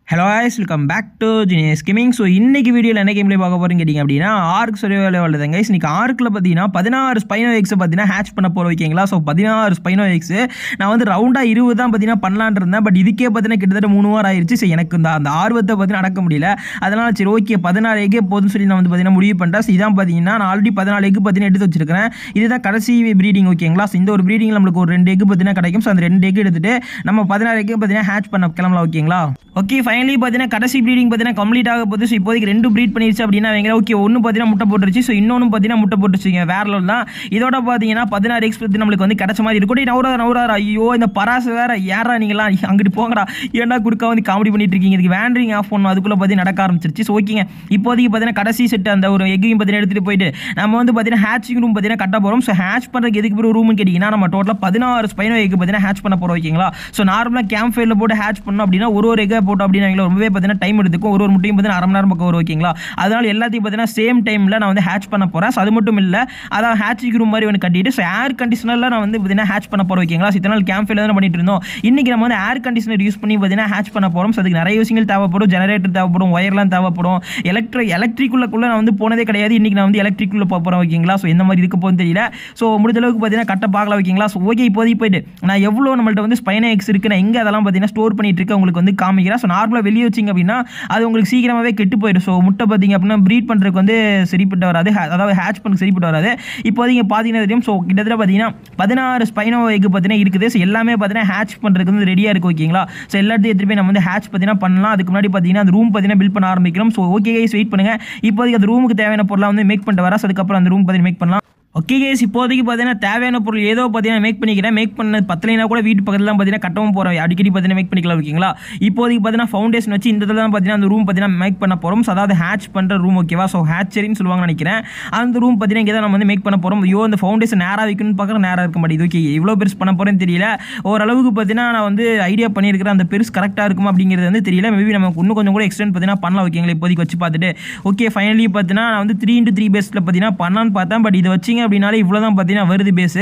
Hello guys welcome back to genius gaming so இன்னைக்கு வீடியோவில் என்ன கேம்லேயே பார்க்க போகிறீங்க கேட்டிங்க அப்படின்னா ஆர்க் சர்வேவில் உள்ளதுங்க guys. இன்னைக்கு ஆர்க்கில் பார்த்தீங்கன்னா பதினாறு ஸ்பைனோ எக்ஸை பார்த்தீங்கன்னா ஹேட்ச் பண்ண போகிற ஓகேங்களா ஸோ பதினாறு ஸ்பைனோ எக்ஸு நான் வந்து ரவுண்டாக இருபது தான் பார்த்தீங்கன்னா பண்ணலான் இருந்தேன் பட் இதுக்கே பார்த்தீங்கன்னா கிட்டத்தட்ட மூணு வாரம் ஆயிடுச்சு ஸோ எனக்கு இந்த அந்த ஆர்வத்தை பார்த்தீங்கன்னா அடக்க முடியல அதனால் சரி ஓகே பதினாறு எக்கே போதும்னு சொல்லி நான் வந்து பார்த்தீங்கன்னா முடிவு பண்ணிட்டேன் ஸோ இதான் பார்த்தீங்கன்னா நான் ஆல்ரெடி பதினாலு எக்கு பார்த்தீங்கன்னா எடுத்து வச்சிருக்கிறேன் இதுதான் கடைசி ப்ரீடிங் ஓகேங்களா ஸோ இந்த ஒரு ப்ரீடிங் நம்மளுக்கு ஒரு ரெண்டு எக்கு பார்த்தீங்கன்னா கிடைக்கும் ஸோ அந்த ரெண்டு எக்கு எடுத்துட்டு நம்ம பதினாறு எக்கு பார்த்தீங்கன்னா ஹேட்ச் பண்ண கிளம்பலாம் ஓகேங்களா ஓகே ஃபைனலி பார்த்தீங்கன்னா கடைசி ப்ரீடிங் பார்த்தீங்கன்னா கம்ப்ளீட் ஆக போகுது ஸோ இப்போதைக்கு ரெண்டு ப்ரீட் பண்ணிருச்சு அப்படின்னா வைங்க ஓகே ஒன்று பார்த்தீங்கன்னா முட்டை போட்டுருச்சு ஸோ இன்னொன்று பார்த்தீங்கன்னா முட்டை போட்டுருச்சுங்க வேற level தான் இதோட பார்த்தீங்கன்னா பதினாறு எக்ஸ் பற்றி நம்மளுக்கு வந்து கிடைச்ச மாதிரி இருக்கும் டேய், நவுறாரு நவுறாரு ஐயோ இந்த பராசு வேற ஏறா நீங்களாம் அங்கிட்டு போங்கடா ஏன்டா குடுக்க வந்து காமெடி பண்ணிட்டு இருக்கீங்க இதுக்கு வேண்டரிங் ஆஃப் பண்ணணும் அதுக்குள்ளே பார்த்தீங்கன்னா நடக்க ஆரம்பிச்சிருச்சு ஸோ ஓகேங்க இப்போதைக்கு பார்த்தீங்கன்னா கடைசி செட் அந்த ஒரு எக்கையும் பார்த்தீங்கன்னா எடுத்துகிட்டு போயிட்டு நம்ம வந்து பார்த்தீங்கன்னா ஹேச்சிங் ரூம் பார்த்தீங்கன்னா கட்ட போகிறோம் ஸோ ஹேட்ச் பண்ணுறதுக்கு எதுக்கு பிறகு ரூம்னு கேட்டிங்கன்னா நம்ம டோட்டலாக பதினாறு ஸ்பைனோ எக்கு பார்த்தீங்கன்னா ஹேட்ச் பண்ண போகிறோம் ஓகேங்களா ஸோ நார்மலாக கேம்ப் ஃபயரில் போட்டு ஹேட்ச் பண்ணோம் அப்படின்னா ஒரு ஒரு எக்கை போட்டோம் அப்படின்னா வைங்களேன், ரொம்பவே பார்த்தீங்கன்னா டைம் எடுத்துக்கும் ஒரு ஒரு முட்டையும் பார்த்தீங்கன்னா அரை மணி நேரம் பக்கம் வரும் ஓகேங்களா அதனால எல்லாத்தையும் பார்த்தீங்கன்னா சேம் டைமில் நான் வந்து ஹேட்ச் பண்ண போகிறேன் ஸோ அது மட்டும் இல்லை அதான் ஹேட்சிங் ரூம் மாதிரி ஒன்று கட்டிட்டு ஸோ ஏர் கண்டிஷனரில் நான் வந்து பார்த்தீங்கன்னா ஹேட்ச் பண்ண போகிறோம் ஓகேங்களா ஸோ இத்தனை நாள் கேம்ப் ஃபயரில் தான் பண்ணிட்டு இருந்தோம் இன்றைக்கி நம்ம வந்து ஏர் கண்டிஷனர் யூஸ் பண்ணி பார்த்தீங்கன்னா ஹேட்ச் பண்ண போகிறோம் ஸோ அதுக்கு நிறைய விஷயங்கள் தேவைப்படும் ஜெனரேட்டர் தேவைப்படும் ஒயர்லாம் தேவைப்படும் எலக்ட்ரிக் எலக்ட்ரிக்குள்ளே நான் வந்து போனதே கிடையாது இன்றைக்கி நான் வந்து எலக்ட்ரிக்குள்ளே போக போகிறேன் ஓகேங்களா ஸோ எந்த மாதிரி இருக்க போகுதுன்னு தெரியல ஸோ முடிஞ்ச அளவுக்கு பார்த்தீங்கன்னா கட்ட பார்க்கலாம் ஓகேங்களா ஸோ ஓகே இப்போதைக்கு போயிட்டு நான் எவ்வளோ நம்மள்ட்ட வந்து ஸ்பைனா எக்ஸ் இருக்குது நான் எங்கே அதெல்லாம் பார்த்தீங்கன்னா ஸ்டோர் பண்ணிட்டு இருக்கேன் உங்களுக்கு வந்து காமிக்கிறேன் ஸோ நார்மலாக வெளியே வச்சிங்க அப்படின்னா அது உங்களுக்கு சீக்கிரமாகவே கெட்டு போயிடும் ஸோ முட்டை பார்த்தீங்க அப்படின்னா ப்ரீட் பண்ணுறதுக்கு வந்து சரிப்பட்டு வராது ha- அதாவது ஹேட்ச் பண்ண சரிப்பட்டு வராது இப்போதைக்கு பார்த்தீங்கன்னா தெரியும் ஸோ கிட்டத்தட்ட பார்த்தீங்கன்னா பதினாறு ஸ்பைனோ எக் பார்த்தீங்கன்னா இருக்குது ஸோ எல்லாமே பார்த்தீங்கன்னா ஹேட்ச் பண்ணுறதுக்கு வந்து ரெடியாக இருக்குது ஓகேங்களா ஸோ எல்லாத்தையும் எடுத்துகிட்டு போய் நம்ம வந்து ஹேட்ச் பார்த்தீங்கன்னா பண்ணலாம் அதுக்கு முன்னாடி பார்த்தீங்கன்னா அந்த ரூம் பார்த்தீங்கன்னா பில்ட் பண்ண ஆரம்பிக்கிறோம் ஸோ ஓகே கைஸ் வெயிட் பண்ணுங்கள் இப்போதைக்கு அந்த ரூமுக்கு தேவையான பொருளாக வந்து மேக் பண்ணிட்டு வரேன் So அதுக்கப்புறம் அந்த ரூம் பார்த்தீங்கன்னா மேக் பண்ணலாம் ஓகே கேஸ் இப்போதைக்கு பார்த்தீங்கன்னா தேவையான பொருள் ஏதோ பார்த்தீங்கன்னா மேக் பண்ணிக்கிறேன் மேக் பண்ண பத்தலைனா கூட வீட்டு பக்கத்தில் தான் பார்த்தீங்கன்னா கட்டவும் போகிறோம் அடிக்கடி பார்த்தீங்கன்னா மேக் பண்ணிக்கலாம் ஓகேங்களா இப்போதைக்கு பார்த்தீங்கன்னா ஃபவுண்டேஷன் வச்சு இந்த இதில் தான் பார்த்தீங்கன்னா அந்த ரூம் பார்த்தீங்கன்னா மேக் பண்ண போகிறோம் ஸோ அதாவது ஹேட்ச் பண்ணுற ரூம் ஓகேவா ஸோ ஹேச்சரின்னு சொல்லுவாங்கன்னு நினைக்கிறேன் அந்த ரூம் பார்த்தீங்கன்னா இங்கே தான் நம்ம வந்து மேக் பண்ண போகிறோம் ஐயோ இந்த ஃபவுண்டேஷன் நேராக வைக்கணும்னு பார்க்குற நேராக இருக்க மாட்டேங்குது ஓகே இவ்வளோ பெருசு பண்ண போகிறேன்னு தெரியல ஓரளவுக்கு பார்த்தீங்கன்னா நான் வந்து ஐடியா பண்ணியிருக்கிறேன் அந்த பெருசு கரெக்டாக இருக்குமா அப்படிங்கிறது வந்து தெரியல மேபி நமக்கு இன்னும் கொஞ்சம் கூட எக்ஸ்டெண்ட் பார்த்தீங்கன்னா பண்ணலாம் ஓகேங்களா இப்போதைக்கு வச்சு பார்த்துட்டு ஓகே ஃபைனலி பார்த்தீங்கன்னா நான் வந்து த்ரீ இன்ட்டு த்ரீ பேஸில் பார்த்தீங்கன்னா பண்ணலான்னு பார்த்தேன் பட் இது வச்சிங்க அப்படின்னாலே இவ்வளோ தான் பார்த்தீங்கன்னா வருது பேஸு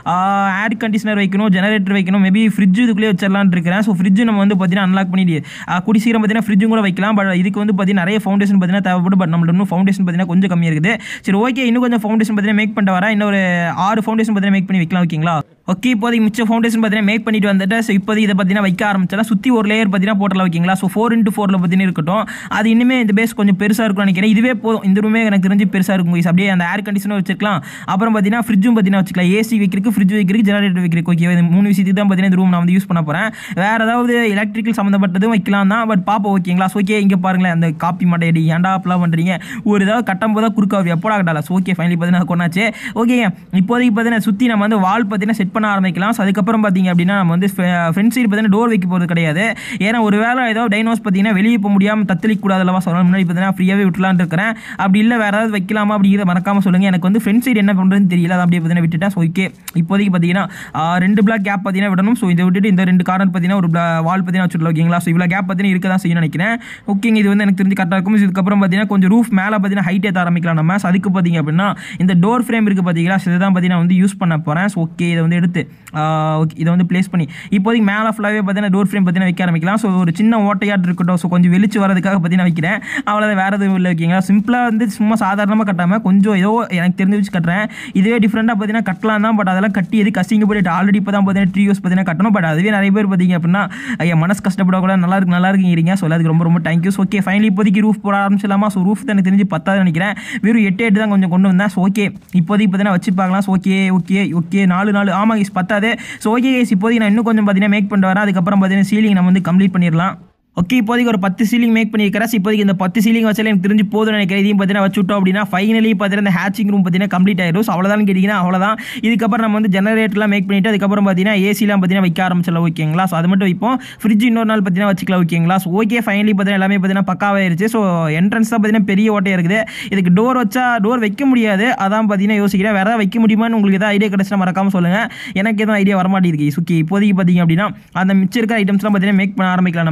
ஏர் கண்டிஷனர் வைக்கணும் ஜெனரேட்டர் வைக்கணும் மேபி ஃப்ரிட்ஜ் இதுக்குள்ளே வச்சிடலான்னு இருக்கிறேன் ஸோ ஃப்ரிட்ஜ் நம்ம வந்து பார்த்தீங்கன்னா அன்லாக் பண்ணிட்டு ஆ, கூடி சீக்கிரம் பார்த்தீங்கன்னா ஃப்ரிட்ஜும் கூட வைக்கலாம் பட் இதுக்கு வந்து பார்த்தீங்கன்னா நிறைய ஃபவுண்டேஷன் பார்த்தீங்கன்னா தேவைப்படும் பட் நம்மள்ட்ட இன்னும் ஃபவுண்டேஷன் பார்த்தீங்கன்னா கொஞ்சம் கம்மியாக இருக்குது சரி ஓகே இன்னும் கொஞ்சம் ஃபவுண்டேஷன் பார்த்தீங்கன்னா மேக் பண்ணிட்டு வரேன் இன்னொரு ஆறு ஃபவுண்டேஷன் பார்த்தீங்கன்னா மேக் பண்ணி வைக்கலாம் ஓகேங்களா ஓகே இப்போதைக்கு மிச்ச ஃபவுண்டேஷன் பார்த்தீங்கன்னா மேக் பண்ணிட்டு வந்துட்டு ஸோ இப்போதைக்கு இதை பார்த்தீங்கன்னா வைக்க ஆரம்பிச்சலாம் சுற்றி ஒரு லேயர் பார்த்தீங்கன்னா போட்டலாம் ஓகேங்களா ஸோ ஃபோர் இன்ட்டு ஃபோரில் பார்த்தீங்கன்னா இருக்கட்டும் அது இன்னுமே இந்த பேஸ் கொஞ்சம் பெருசாக இருக்கும்னு நினைக்கிறேன் இதுவே போதும் இந்த ரூமே எனக்கு தெரிஞ்சு பெருசாக இருக்கும் guys. அப்படியே அந்த ஏர் கண்டிஷனும் வச்சிருக்கலாம் அப்புறம் பார்த்தீங்கன்னா ஃப்ரிட்ஜும் பார்த்தீங்கன்னா வச்சுக்கலாம் ஏசி வைக்கிறதுக்கு ஃப்ரிட்ஜ் வைக்கிறதுக்கு ஜெனரேட்டர் வைக்கிறதுக்கு ஓகே இது மூணு விஷயத்துக்கு தான் பார்த்தீங்கன்னா இந்த ரூம் நான் வந்து யூஸ் பண்ண போகிறேன் வேறு ஏதாவது எலக்ட்ரிக்கல் சம்மந்தப்பட்டதும் வைக்கலாம் தான் பட் பார்ப்போம் ஓகேங்களா ஸோ ஓகே இங்கே பாருங்களேன் அந்த காப்பி மாட்டேடி ஏன்டா அப்பெல்லாம் பண்ணுறீங்க ஒரு ஏதாவது கட்டும் போது குறுக்காவி எப்போடா கட்டால ஸோ ஓகே ஃபைனலி பார்த்தீங்கன்னா கொண்டாச்சு ஓகே இப்போதைக்கு பார்த்தீங்கன்னா சுற்றி நம்ம வந்து வால் பார்த்தீங்கன்னா செட் பண்ண ஆரம்பிக்கலாம் ஸோ அதுக்கப்புறம் பார்த்தீங்க அப்படின்னா நம்ம வந்து ஃப்ரண்ட் சைடு பார்த்தீங்கன்னா டோர் வைக்க போகிறது கிடையாது ஏன்னா ஒரு வேளை ஏதோ டைனோஸ் பார்த்தீங்கன்னா வெளியே போக முடியாமல் தத்தளிக்க கூடாது அல்லவா சொல்லணும் முன்னாடி பார்த்தீங்கன்னா ஃப்ரீயாகவே விட்டுலான்னு இருக்கிறேன் அப்படி இல்லை வேறு ஏதாவது வைக்கலாமா அப்படிங்கிறத மறக்காமல் சொல்லுங்கள் எனக்கு வந்து ஃப்ரண்ட் சைடு என்ன பண்ணுறதுன்னு தெரியல அதை அப்படியே பார்த்தீங்கன்னா விட்டுட்டேன் ஸோ ஓகே இப்போதைக்கு பார்த்தீங்கன்னா ஆ, ரெண்டு பிளாக் கேப் பார்த்தீங்கன்னா விடணும் ஸோ இதை விட்டுட்டு இந்த ரெண்டு கார்னர் பார்த்தீங்கன்னா ஒரு வால் பார்த்தீங்கன்னா வச்சுடலாம் ஓகேங்களா ஸோ இவ்வளோ கேப் பார்த்தீங்கன்னா இருக்க தான் செய்யணும் நினைக்கிறேன் ஓகேங்க இது வந்து எனக்கு தெரிஞ்சு கரெக்டாக இருக்கும் So இதுக்கப்புறம் பார்த்தீங்கன்னா கொஞ்சம் ரூஃப் மேலே பார்த்தீங்கன்னா ஹைட் ஏற்ற ஆரம்பிக்கலாம் நம்ம ஸோ அதுக்கு பார்த்தீங்க அப்படின்னா இந்த டோர் ஃப்ரேம் இருக்குது பார்த்தீங்களா ஸோ இதுதான் பார்த்தீங்கன்னா வந்து யூஸ் பண்ண போகிறேன் ஸோ ஓகே இதை வந்து எடுத்து ஓகே இதை வந்து ப்ளேஸ் பண்ணி இப்போதைக்கு மேலே ஃபுல்லாகவே பார்த்தீங்கன்னா டோர் ஃப்ரேம் பார்த்தீங்கன்னா வைக்க ஆரம்பிக்கலாம் ஸோ ஒரு சின்ன ஓட்டையாட்டு இருக்கட்டும் ஸோ கொஞ்சம் வெளிச்சு வரதுக்காக பார்த்தீங்கன்னா வைக்கிறேன் அவ்வளோதான் வேறு எதுவும் இல்லை ஓகேங்களா சிம்பிளாக வந்து சும்மா சாதாரணமாக கட்டாமல் கொஞ்சம் ஏதோ எனக்கு தெரிஞ்சு வச்சு கட்டுறேன் இதுவே டிஃப்ரெண்ட்டாக பார்த்தீங்கன்னா கட்டலாம் தான் பட் அதெல்லாம் கட்டி எது கசிங்க போயிட்டு ஆல்ரெடி இப்போ தான் பார்த்தீங்கன்னா ட்ரீ யூஸ் பார்த்தீங்கன்னா கட்டணும் பட் அதுவே நிறைய பேர் பார்த்தீங்க அப்படின்னா ஐயா மனசு கஷ்டப்படக்கூடாது நல்லா இருக்கு நல்லா இருக்குங்கிறீங்க ஸோ அதுக்கு ரொம்ப ரொம்ப தேங்க்யூ ஓகே ஃபைனலி இப்போதைக்கு ரூஃப் போட ஆரம்பிச்சிடலாமா ஸோ ரூஃப் தான் எனக்கு தெரிஞ்சு பத்தாவது நினைக்கிறேன் வெறும் எட்டு எட்டு தான் கொஞ்சம் கொண்டு வந்தேன் ஸோ ஓகே இப்போதைக்கு பார்த்தீங்கன்னா வச்சு பார்க்கலாம் ஸோ ஓகே ஓகே ஓகே நாலு நாலு ஆமாம் கைஸ் பத்தாது ஸோ ஓகே கைஸ் இப்போதைக்கு நான் இன்னும் கொஞ்சம் பார்த்தீங்கன்னா மேக் பண்ணிட்டு வரேன் அதுக்கப்புறம் பார்த்தீங்கன்னா சீலிங் நம்ம வந்து கம்ப்ளீட் பண்ணிடலாம் ஓகே இப்போதைக்கு ஒரு பத்து சீலிங் மேக் பண்ணியிருக்கிறேன் So, இப்போதைக்கு இந்த பத்து சீலிங் வச்சாலே எனக்கு தெரிஞ்சு போதும்னு நினைக்கிறேன் இதையும் பார்த்தீங்கன்னா வச்சு விட்டோம் அப்படின்னா ஃபைனலி பார்த்தீங்கன்னா இந்த ஹேச்சிங் ரூம் பார்த்தீங்கன்னா கம்ப்ளீட் ஆயிடும் ஸோ அவ்வளோதான் கேட்டிங்கன்னா அவ்வளோதான் இதுக்கப்புறம் நம்ம வந்து ஜெனரேட்டர்லாம் மேக் பண்ணிட்டு அதுக்கப்புறம் பார்த்தீங்கன்னா ஏசிலாம் பார்த்தீங்கன்னா வைக்க ஆரம்பிச்சிடலாம் ஓகேங்களா ஸோ அது மட்டும் வைப்போம் ஃப்ரிட்ஜ் இன்னொரு நாள் பார்த்தீங்கன்னா வச்சுக்கலாம் ஓகேங்களா ஸோ ஓகே ஃபைனலி பார்த்தீங்கன்னா எல்லாமே பார்த்தீங்கன்னா பக்காவாயிருச்சு ஸோ என்ட்ரன்ஸ் தான் பார்த்தீங்கன்னா பெரிய ஓட்டையாக இருக்குது இதுக்கு டோர் வச்சா டோர் வைக்க முடியாது அதான் பார்த்தீங்கன்னா யோசிக்கிறேன் வேறு ஏதாவது வைக்க முடியுமான்னு உங்களுக்கு ஏதாவது ஐடியா கிடைச்சா மறக்காம சொல்லுங்கள் எனக்கு எதுவும் ஐடியா வரமாட்டேங்குது சுக்கி இப்போதைக்கு பார்த்தீங்க அப்படின்னா அந்த மிச்சம் இருக்கிற ஐட்டம்ஸ்லாம் பார்த்தீங்கன்னா மேக் பண்ண ஆரம்பிக்கலாம் நம்ம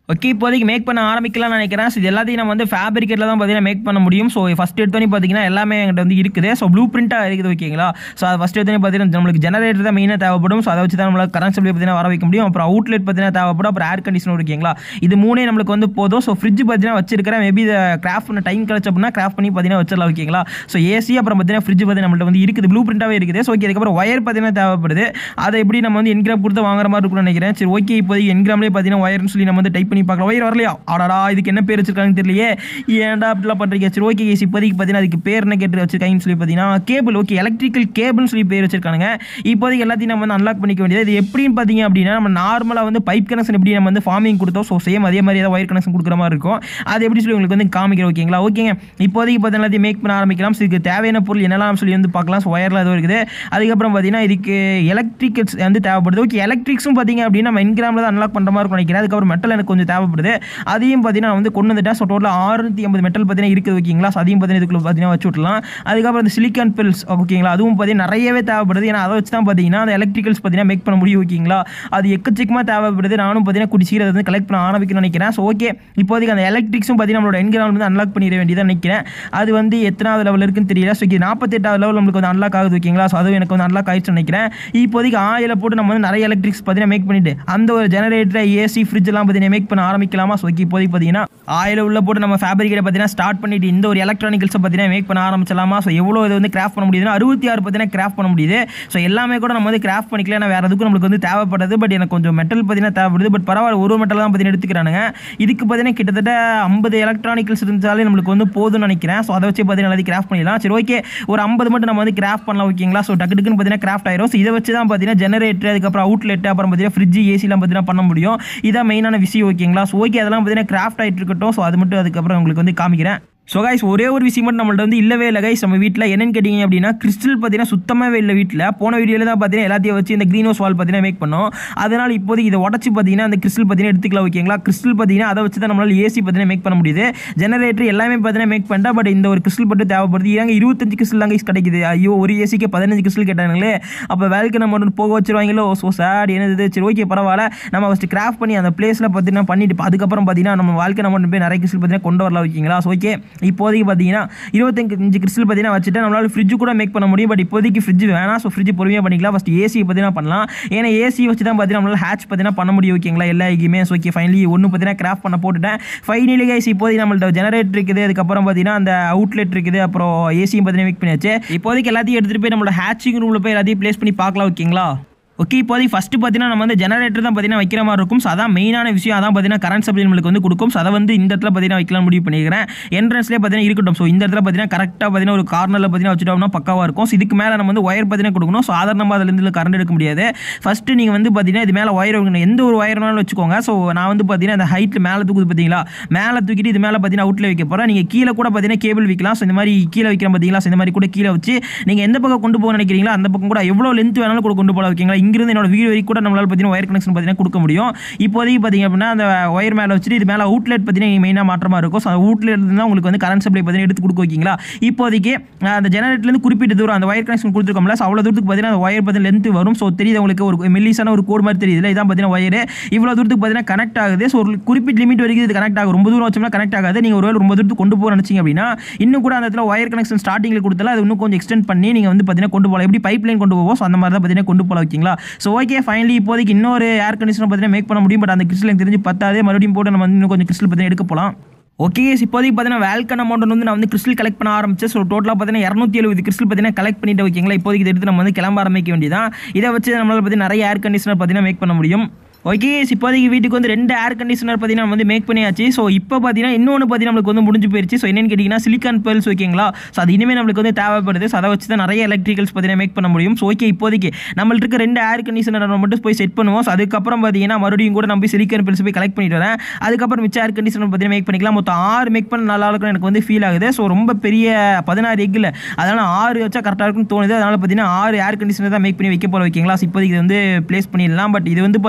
ஓகே இப்போதைக்கு மேக் பண்ண ஆரம்பிக்கலாம்னு நினைக்கிறேன் ஸோ இது எல்லாத்தையும் நம்ம வந்து ஃபேப்ரிக்கேட்டில் தான் பார்த்தீங்கன்னா மேக் பண்ண முடியும் ஸோ ஃபஸ்ட் எடுத்தோன்னே பார்த்தீங்கன்னா எல்லாமே என்கிட்ட வந்து இருக்குது ஸோ ப்ளூ பிரிண்ட்டாக இருக்குது ஓகேங்களா ஸோ அது ஃபஸ்ட் எடுத்தோன்னே பார்த்தீங்கன்னா நம்மளுக்கு ஜெனரேட்டர் தான் மெயினாக தேவைப்படும் ஸோ அதை வச்சு தான் நம்மளுக்கு கரண்ட் சப்ளை பார்த்தீங்கன்னா வர வைக்க முடியும் அப்புறம் அவுட்லெட் பார்த்தீங்கன்னா தேவைப்படும் அப்புறம் ஏர் கண்டிஷனர் ஓகேங்களா இது மூணே நம்மளுக்கு வந்து போதும் ஸோ ஃப்ரிட்ஜ் பார்த்தீங்கன்னா வச்சிருக்கிறேன் மேபி இதை கிராஃப்ட் பண்ண டைம் கிடச்ச அப்படின்னா கிராஃப்ட் பண்ணி பார்த்தீங்கன்னா வச்சிடலாம் ஓகேங்களா ஸோ ஏசி அப்புறம் பார்த்தீங்கன்னா ஃப்ரிட்ஜ் பார்த்தீங்கன்னா நம்மள்ட்ட வந்து இருக்குது ப்ளூ பிரிண்ட்டாகவே இருக்குது ஸோ ஓகே அதுக்கப்புறம் ஒயர் பார்த்தீங்கன்னா தேவைப்படுது அதை எப்படி நம்ம வந்து என்கிராம் கொடுத்து வாங்குற மாதிரி இருக்கும்னு நினைக்கிறேன் சரி ஓகே இப்போதைக்கு என்கிராம்லேயே பார்த்தீங்கன்னா ஒயர்னு சொல்லி நம்ம வந்து டைப் பண்ணி பார்க்கலாம் ஒயர் வரலையா அடடா இதுக்கு என்ன பேர் வச்சிருக்காங்கன்னு தெரியலையே ஏன்டா அப்படிலாம் பண்ணுறீங்க சரி ஓகே கேஸ் இப்போதைக்கு பார்த்தீங்கன்னா அதுக்கு பேர் என்ன கேட்டு வச்சிருக்காங்கன்னு சொல்லி பார்த்தீங்கன்னா கேபிள் ஓகே எலக்ட்ரிக்கல் கேபிள்னு சொல்லி பேர் வச்சிருக்காங்க இப்போதைக்கு எல்லாத்தையும் நம்ம வந்து அன்லாக் பண்ணிக்க வேண்டியது இது எப்படின்னு பார்த்தீங்க அப்படின்னா நம்ம நார்மலாக வந்து பைப் கனெக்ஷன் எப்படி நம்ம வந்து ஃபார்மிங் கொடுத்தோம் ஸோ சேம் அதே மாதிரி ஏதாவது ஒயர் கனெக்ஷன் கொடுக்குற மாதிரி இருக்கும் அது எப்படி சொல்லி உங்களுக்கு வந்து காமிக்கிறோம் ஓகேங்களா ஓகேங்க இப்போதைக்கு பார்த்தீங்கன்னா எல்லாத்தையும் மேக் பண்ண ஆரம்பிக்கலாம் ஸோ இதுக்கு தேவையான பொருள் என்னெல்லாம் சொல்லி வந்து பார்க்கலாம் ஸோ ஒயரில் எதுவும் இருக்குது அதுக்கப்புறம் பார்த்தீங்கன்னா இதுக்கு எலக்ட்ரிக்கல்ஸ் வந்து தேவைப்படுது ஓகே எலக்ட்ரிக்ஸும் பார்த்தீங்க அப்படின்னா நம்ம இன்கிராமில் தான் அன்லாக் பண்ணுற மாதிரி இருக்கும் நினைக்கிறேன் அதுக்கப்புறம் மெட்டல் எனக்கு கொஞ்சம் தேவைப்படுது அதையும் பார்த்தீங்கன்னா நான் வந்து கொண்டு வந்துட்டேன் ஸோ டோட்டலாக ஆறுநூற்றி ஐம்பது மெட்டல் பார்த்தீங்கன்னா இருக்குது ஓகேங்களா ஸோ அதையும் பார்த்தீங்கன்னா இதுக்குள்ள பார்த்தீங்கன்னா வச்சு விட்லாம் அதுக்கப்புறம் இந்த சிலிக்கான் பில்ஸ் ஓகேங்களா அதுவும் பார்த்தீங்கன்னா நிறையவே தேவைப்படுது ஏன்னா அதை வச்சு தான் பார்த்தீங்கன்னா அந்த எலக்ட்ரிக்கல்ஸ் பார்த்தீங்கன்னா மேக் பண்ண முடியும் ஓகேங்களா அது எக்கச்சக்கமாக தேவைப்படுது நானும் பார்த்தீங்கன்னா குடி சீக்கிரம் அதை வந்து கலெக்ட் பண்ண ஆரம்பிக்கணும்னு நினைக்கிறேன் ஸோ ஓகே இப்போதைக்கு அந்த எலக்ட்ரிக்ஸும் பார்த்தீங்கன்னா நம்மளோட என்கிராம் வந்து அன்லாக் பண்ணிட வேண்டியதாக நினைக்கிறேன் அது வந்து எத்தனாவது லெவல் இருக்குன்னு தெரியல ஸோ இது நாற்பத்தெட்டாவது லெவல் நம்மளுக்கு வந்து அன்லாக் ஆகுது ஓகேங்களா ஸோ அதுவும் எனக்கு வந்து அன்லாக் ஆயிடுச்சு நினைக்கிறேன் இப்போதைக்கு ஆயில போட்டு நம்ம வந்து நிறைய எலக்ட்ரிக்ஸ் பார்த்தீங்கன்னா மேக் பண்ணிட்டு அந்த ஒரு ஜெனரேட்டர் ஏசி ஃப்ரிட்ஜ் எல்லாம் பார்த்தீங்கன்னா மேக் பண்ண ஆரம்பிக்கலாமா ஸோ ஓகே இப்போதைக்கு பார்த்தீங்கன்னா ஆயில உள்ள போட்டு நம்ம ஃபேப்ரிக்கேட்டை பார்த்தீங்கன்னா ஸ்டார்ட் பண்ணிட்டு இந்த ஒரு எலக்ட்ரானிக்கல்ஸை பார்த்தீங்கன்னா மேக் பண்ண ஆரம்பிச்சலாமா ஸோ எவ்வளோ இது வந்து கிராஃப்ட் பண்ண முடியுதுன்னா அறுபத்தி ஆறு பார்த்தீங்கன்னா கிராஃப்ட் பண்ண முடியுது ஸோ எல்லாமே கூட நம்ம வந்து கிராஃப்ட் பண்ணிக்கலாம் ஏன்னா வேற எதுக்கும் நம்மளுக்கு வந்து தேவைப்படுது பட் எனக்கு கொஞ்சம் மெட்டல் பார்த்தீங்கன்னா தேவைப்படுது பட் பரவாயில்ல ஒரு மெட்டல் தான் பார்த்தீங்கன்னா எடுத்துக்கிறானுங்க இதுக்கு பார்த்தீங்கன்னா கிட்டத்தட்ட ஐம்பது எலக்ட்ரானிக்கல்ஸ் இருந்தாலே நம்மளுக்கு வந்து போதும்னு நினைக்கிறேன் ஸோ அதை வச்சு பார்த்தீங்கன்னா எல்லாத்தையும் கிராஃப்ட் பண்ணிடலாம் சரி ஓகே ஒரு ஐம்பது மட்டும் நம்ம வந்து கிராஃப்ட் பண்ணலாம் ஓகேங்களா ஸோ டக்கு டக்குன்னு பார்த்தீங்கன்னா கிராஃப்ட் ஆயிரும் ஸோ இதை வச்சு தான் பார்த்தீங்கன்னா ஜெனரேட்டர் அதுக்கப்புறம் அவுட்லெட் அப்புறம் பார்த்தீங்கன்னா ஃப்ரிட்ஜ் ஏசிலாம் பார்த்தீங்கன்னா பண்ண முடியும் இதான் மெயினான விஷயம் ஓகேங்களா ஸோ ஓகே அதெல்லாம் பார்த்தீங்கன்னா கிராஃப்ட் ஆகிட்டு இருக்கட்டும் ஸோ அது மட்டும் அதுக்கப்புறம் உங்களுக்கு வந்து காமிக்கிறேன் ஸோ கைஸ் ஒரே ஒரு விஷயம் மட்டும் நம்மள்ட்ட வந்து இல்லவே இல்லை கைஸ் நம்ம வீட்டில் என்னன்னு கேட்டிங்க அப்படின்னா கிறிஸ்டல் பார்த்தீங்கன்னா சுத்தமாகவே இல்லை வீட்டில் போன வீடியோவில் தான் பார்த்தீங்கன்னா எல்லாத்தையும் வச்சு இந்த க்ரீன் ஹவுஸ் வால் பார்த்தீங்கன்னா மேக் பண்ணோம் அதனால் இப்போதைக்கு இதை உடச்சி பார்த்தீங்கன்னா அந்த கிறிஸ்டல் பார்த்தீங்கன்னா எடுத்துக்கலாம் ஓகேங்களா கிறிஸ்டல் பார்த்தீங்கன்னா அதை வச்சு தான் நம்மளால் ஏசி பார்த்தீங்கன்னா மேக் பண்ண முடியுது ஜெனரேட்டர் எல்லாமே பார்த்தீங்கன்னா மேக் பண்ணிட்டா பட் இந்த ஒரு கிறிஸ்டல் மட்டும் தேவைப்படுது ஏங்க இருபத்தஞ்சு கிறிஸ்டல் தான் கைஸ் கிடைக்குது ஐயோ ஒரு ஏசிக்கு பதினஞ்சு கிறிஸ்டல் கேட்டாங்களே அப்போ வேலைக்கு நம்ம ஒன்று போக வச்சிருவாங்களோ ஸோ சேட் என்னது சரி ஓகே பரவாயில்ல நம்ம ஃபஸ்ட்டு கிராஃப்ட் பண்ணி அந்த பிளேஸில் பார்த்தீங்கன்னா பண்ணிட்டு அதுக்கப்புறம் பார்த்தீங்கன்னா நம்ம வாழ்க்கை நம்ம போய் நிறைய கிறிஸ்டல் பார்த்தீங்கன்னா கொண்டு வரலாம் ஓகேங்களா ஸோ ஓகே இப்போதைக்கு பார்த்தீங்கன்னா இருபத்தஞ்சு கிறிஸ்டல் பார்த்தீங்கன்னா வச்சுட்டு நம்மளால ஃப்ரிட்ஜ் கூட மேக் பண்ண முடியும் பட் இப்போதைக்கு ஃப்ரிட்ஜ் வேணாம் ஸோ ஃப்ரிட்ஜ் பொறுமையாக பண்ணிக்கலாம் ஃபஸ்ட் ஏசி பார்த்தீங்கன்னா பண்ணலாம் ஏன்னா ஏசி வச்சு தான் பார்த்தீங்கன்னா நம்மளால ஹேட்ச் பார்த்தீங்கன்னா பண்ண முடியும் ஓகேங்களா எல்லா எங்கேயுமே ஸோ ஓகே ஃபைனலி ஒன்று பார்த்தீங்கன்னா கிராஃப்ட் பண்ண போட்டுட்டேன் ஃபைனலி கைஸ் இப்போதைக்கு நம்மள்ட்ட ஜெனரேட்டர் இருக்குது அதுக்கப்புறம் பார்த்தீங்கன்னா அந்த அவுட்லெட் இருக்குது அப்புறம் ஏசியும் பார்த்தீங்கன்னா மேக் பண்ணியாச்சு இப்போதைக்கு எல்லாத்தையும் எடுத்துகிட்டு போய் நம்மளோட ஹேட்சிங் ரூமில் போய் எல்லாத்தையும் ப்ளேஸ் பண்ணி பார்க்கலாம் ஓகேங்களா ஓகே இப்போதைக்கு ஃபஸ்ட்டு பார்த்தீங்கன்னா நம்ம வந்து ஜெனரேட்டர் தான் பார்த்தீங்கன்னா வைக்கிற மாதிரி இருக்கும் ஸோ அதான் மெயினான விஷயம் அதான் பார்த்தீங்கன்னா கரண்ட் சப்ளை நம்மளுக்கு வந்து கொடுக்கும் ஸோ அதை வந்து இந்த இடத்துல பார்த்தீங்கன்னா வைக்கலாம் முடிவு பண்ணிக்கிறேன் என்ட்ரன்ஸ்லேயே பார்த்தீங்கன்னா இருக்கட்டும் ஸோ இந்த இடத்துல பார்த்தீங்கன்னா கரெக்டாக பார்த்தீங்கன்னா ஒரு கார்னரில் பார்த்தீங்கன்னா வச்சுட்டோம்னா பக்காவாக இருக்கும் ஸோ இதுக்கு மேலே நம்ம வந்து ஒயர் பார்த்தீங்கன்னா கொடுக்கணும் ஸோ சாதாரணமாக அதுலேருந்து கரண்ட் எடுக்க முடியாது ஃபஸ்ட்டு நீங்கள் வந்து பார்த்தீங்கன்னா இது மேலே ஒயர் எந்த ஒரு ஒயர்னாலும் வச்சுக்கோங்க ஸோ நான் வந்து பார்த்தீங்கன்னா அந்த ஹைட்டில் மேலே தூக்குது பார்த்தீங்களா மேலே தூக்கிட்டு இது மேலே பார்த்தீங்கன்னா அவுட்டில் வைக்க போகிறேன் நீங்கள் கீழே கூட பார்த்தீங்கன்னா கேபிள் வைக்கலாம் ஸோ இந்த மாதிரி கீழே வைக்கிற பார்த்தீங்களா ஸோ இந்த மாதிரி கூட கீழே வச்சு நீங்கள் எந்த பக்கம் கொண்டு போக நினைக்கிறீங்களோ அந்த பக்கம் கூட எவ்வளோ லென்த் வேணாலும் கூட கொண்டு போகலாம் ஓகேங்களா இங்கிருந்து என்னோட வீடு வரைக்கும் கூட நம்மளால் பார்த்தீங்கன்னா ஒயர் கனெக்ஷன் பார்த்தீங்கன்னா கொடுக்க முடியும் இப்போதைக்கு பார்த்தீங்க அப்படின்னா அந்த ஒயர் மேலே வச்சுட்டு இது மேலே அவுட்லெட் பார்த்தீங்கன்னா மெயினாக மாற்றமாக இருக்கும் ஸோ அவுட்லெட் தான் உங்களுக்கு வந்து கரண்ட் சப்ளை பார்த்தீங்கன்னா எடுத்து கொடுக்க வைக்கிங்களா இப்போதைக்கு அஹ், அந்த ஜெனரேட்டர்லேருந்து குறிப்பிட்ட தூரம் அந்த ஒயர் கனெக்ஷன் கொடுத்துருக்கோம்ல ஸோ அவ்வளோ தூரத்துக்கு பார்த்தீங்கன்னா அந்த ஒயர் பார்த்தீங்கன்னா லென்த் வரும் ஸோ தெரியுது உங்களுக்கு ஒரு மெல்லிஸான ஒரு கோடு மாதிரி தெரியுது இதான் பார்த்தீங்கன்னா ஒயர் இவ்வளோ தூரத்துக்கு பார்த்தீங்கன்னா கனெக்ட் ஆகுது ஸோ ஒரு குறிப்பிட்ட லிமிட் வரைக்கும் இது கனெக்ட் ஆகும் ரொம்ப தூரம் வச்சோம்னா கனெக்ட் ஆகாது நீங்கள் ஒரு ரொம்ப தூரத்துக்கு கொண்டு போக நினச்சிங்க அப்படின்னா இன்னும் கூட அந்த இடத்துல ஒயர் கனெக்ஷன் ஸ்டார்டிங்கில் கொடுத்தால அது இன்னும் கொஞ்சம் எக்ஸ்டெண்ட் பண்ணி நீங்கள் வந்து பார்த்தீங்கன்னா கொண்டு போகலாம் எப்படி பைப் லைன் கொண்டு போவோம் ஸோ அந்த மாதிரி தான் பார்த்தீங்கன்னா கொண்டு போகலாம் ஓகேங்களா ஸோ ஓகே ஃபைனலி இப்போதைக்கு இன்னொரு ஏர் கண்டிஷனர் பார்த்தீங்கன்னா மேக் பண்ண முடியும் பட் அந்த கிறிஸ்டல் எனக்கு தெரிஞ்சு பத்தாதே மறுபடியும் போட்டு நம்ம வந்து இன்னும் கொஞ்சம் கிறிஸ்டல் பார்த்தீங்கன்னா எடுக்க போகலாம் ஓகே இப்போதைக்கு பார்த்தீங்கன்னா வேல்கன் அமௌண்ட் வந்து நான் வந்து கிறிஸ்டல் கலெக்ட் பண்ண ஆரம்பிச்சேன் ஸோ டோட்டலாக பார்த்தீங்கன்னா இரநூத்தி எழுபது கிறிஸ்டல் பார்த்தீங்கன்னா கலெக்ட் பண்ணிட்டு ஓகேங்களா இப்போதைக்கு இதை எடுத்து நம்ம வந்து கிளம்ப ஆரம்பிக்க வேண்டியதான் இதை வச்சு நம்மளால் பார்த்தீங்கன்னா நிறைய ஏர் கண்டிஷனர் பார்த்தீங்கன்னா மேக் பண்ண முடியும் ஓகே இப்போதைக்கு வீட்டுக்கு வந்து ரெண்டு ஏர் கண்டிஷனர் பார்த்தீங்கன்னா நம்ம வந்து மேக் பண்ணியாச்சு ஸோ இப்போ பார்த்தீங்கன்னா இன்னொன்று பார்த்தீங்கன்னா நம்மளுக்கு வந்து முடிஞ்சு போயிருச்சு ஸோ என்னன்னு கேட்டிங்கன்னா சிலிக்கான் பெல்ஸ் ஓகேங்களா ஸோ அது இனிமேல் நம்மளுக்கு வந்து தேவைப்படுது ஸோ அதை வச்சு தான் நிறைய எலக்ட்ரிகல்ஸ் பார்த்தீங்கன்னா மேக் பண்ண முடியும் ஸோ ஓகே இப்போதைக்கு நம்மள்ட்ட இருக்க ரெண்டு ஏர் கண்டிஷனர் மட்டும் போய் செட் பண்ணுவோம் ஸோ அதுக்கப்புறம் பார்த்தீங்கன்னா மறுபடியும் கூட நம்ம போய் சிலிக்கான் பெல்ஸ் போய் கலெக்ட் பண்ணிட்டு வரேன் அதுக்கப்புறம் மிச்ச ஏர் கண்டிஷனர் பார்த்தீங்கன்னா மேக் பண்ணிக்கலாம் மொத்தம் ஆறு மேக் பண்ண நல்லா இருக்கும்னு எனக்கு வந்து ஃபீல் ஆகுது ஸோ ரொம்ப பெரிய பதினாறு எக்கில் அதனால் ஆறு வச்சா கரெக்டாக இருக்கும்னு தோணுது அதனால் பார்த்தீங்கன்னா ஆறு ஏர் கண்டிஷனர் தான் மேக் பண்ணி வைக்க போல வைக்கிங்களா ஸோ இப்போதைக்கு இது வந்து ப்ளேஸ் பண்ணிடலாம் பட் இது வந்து பார்த்தீங்க அப்படின்னா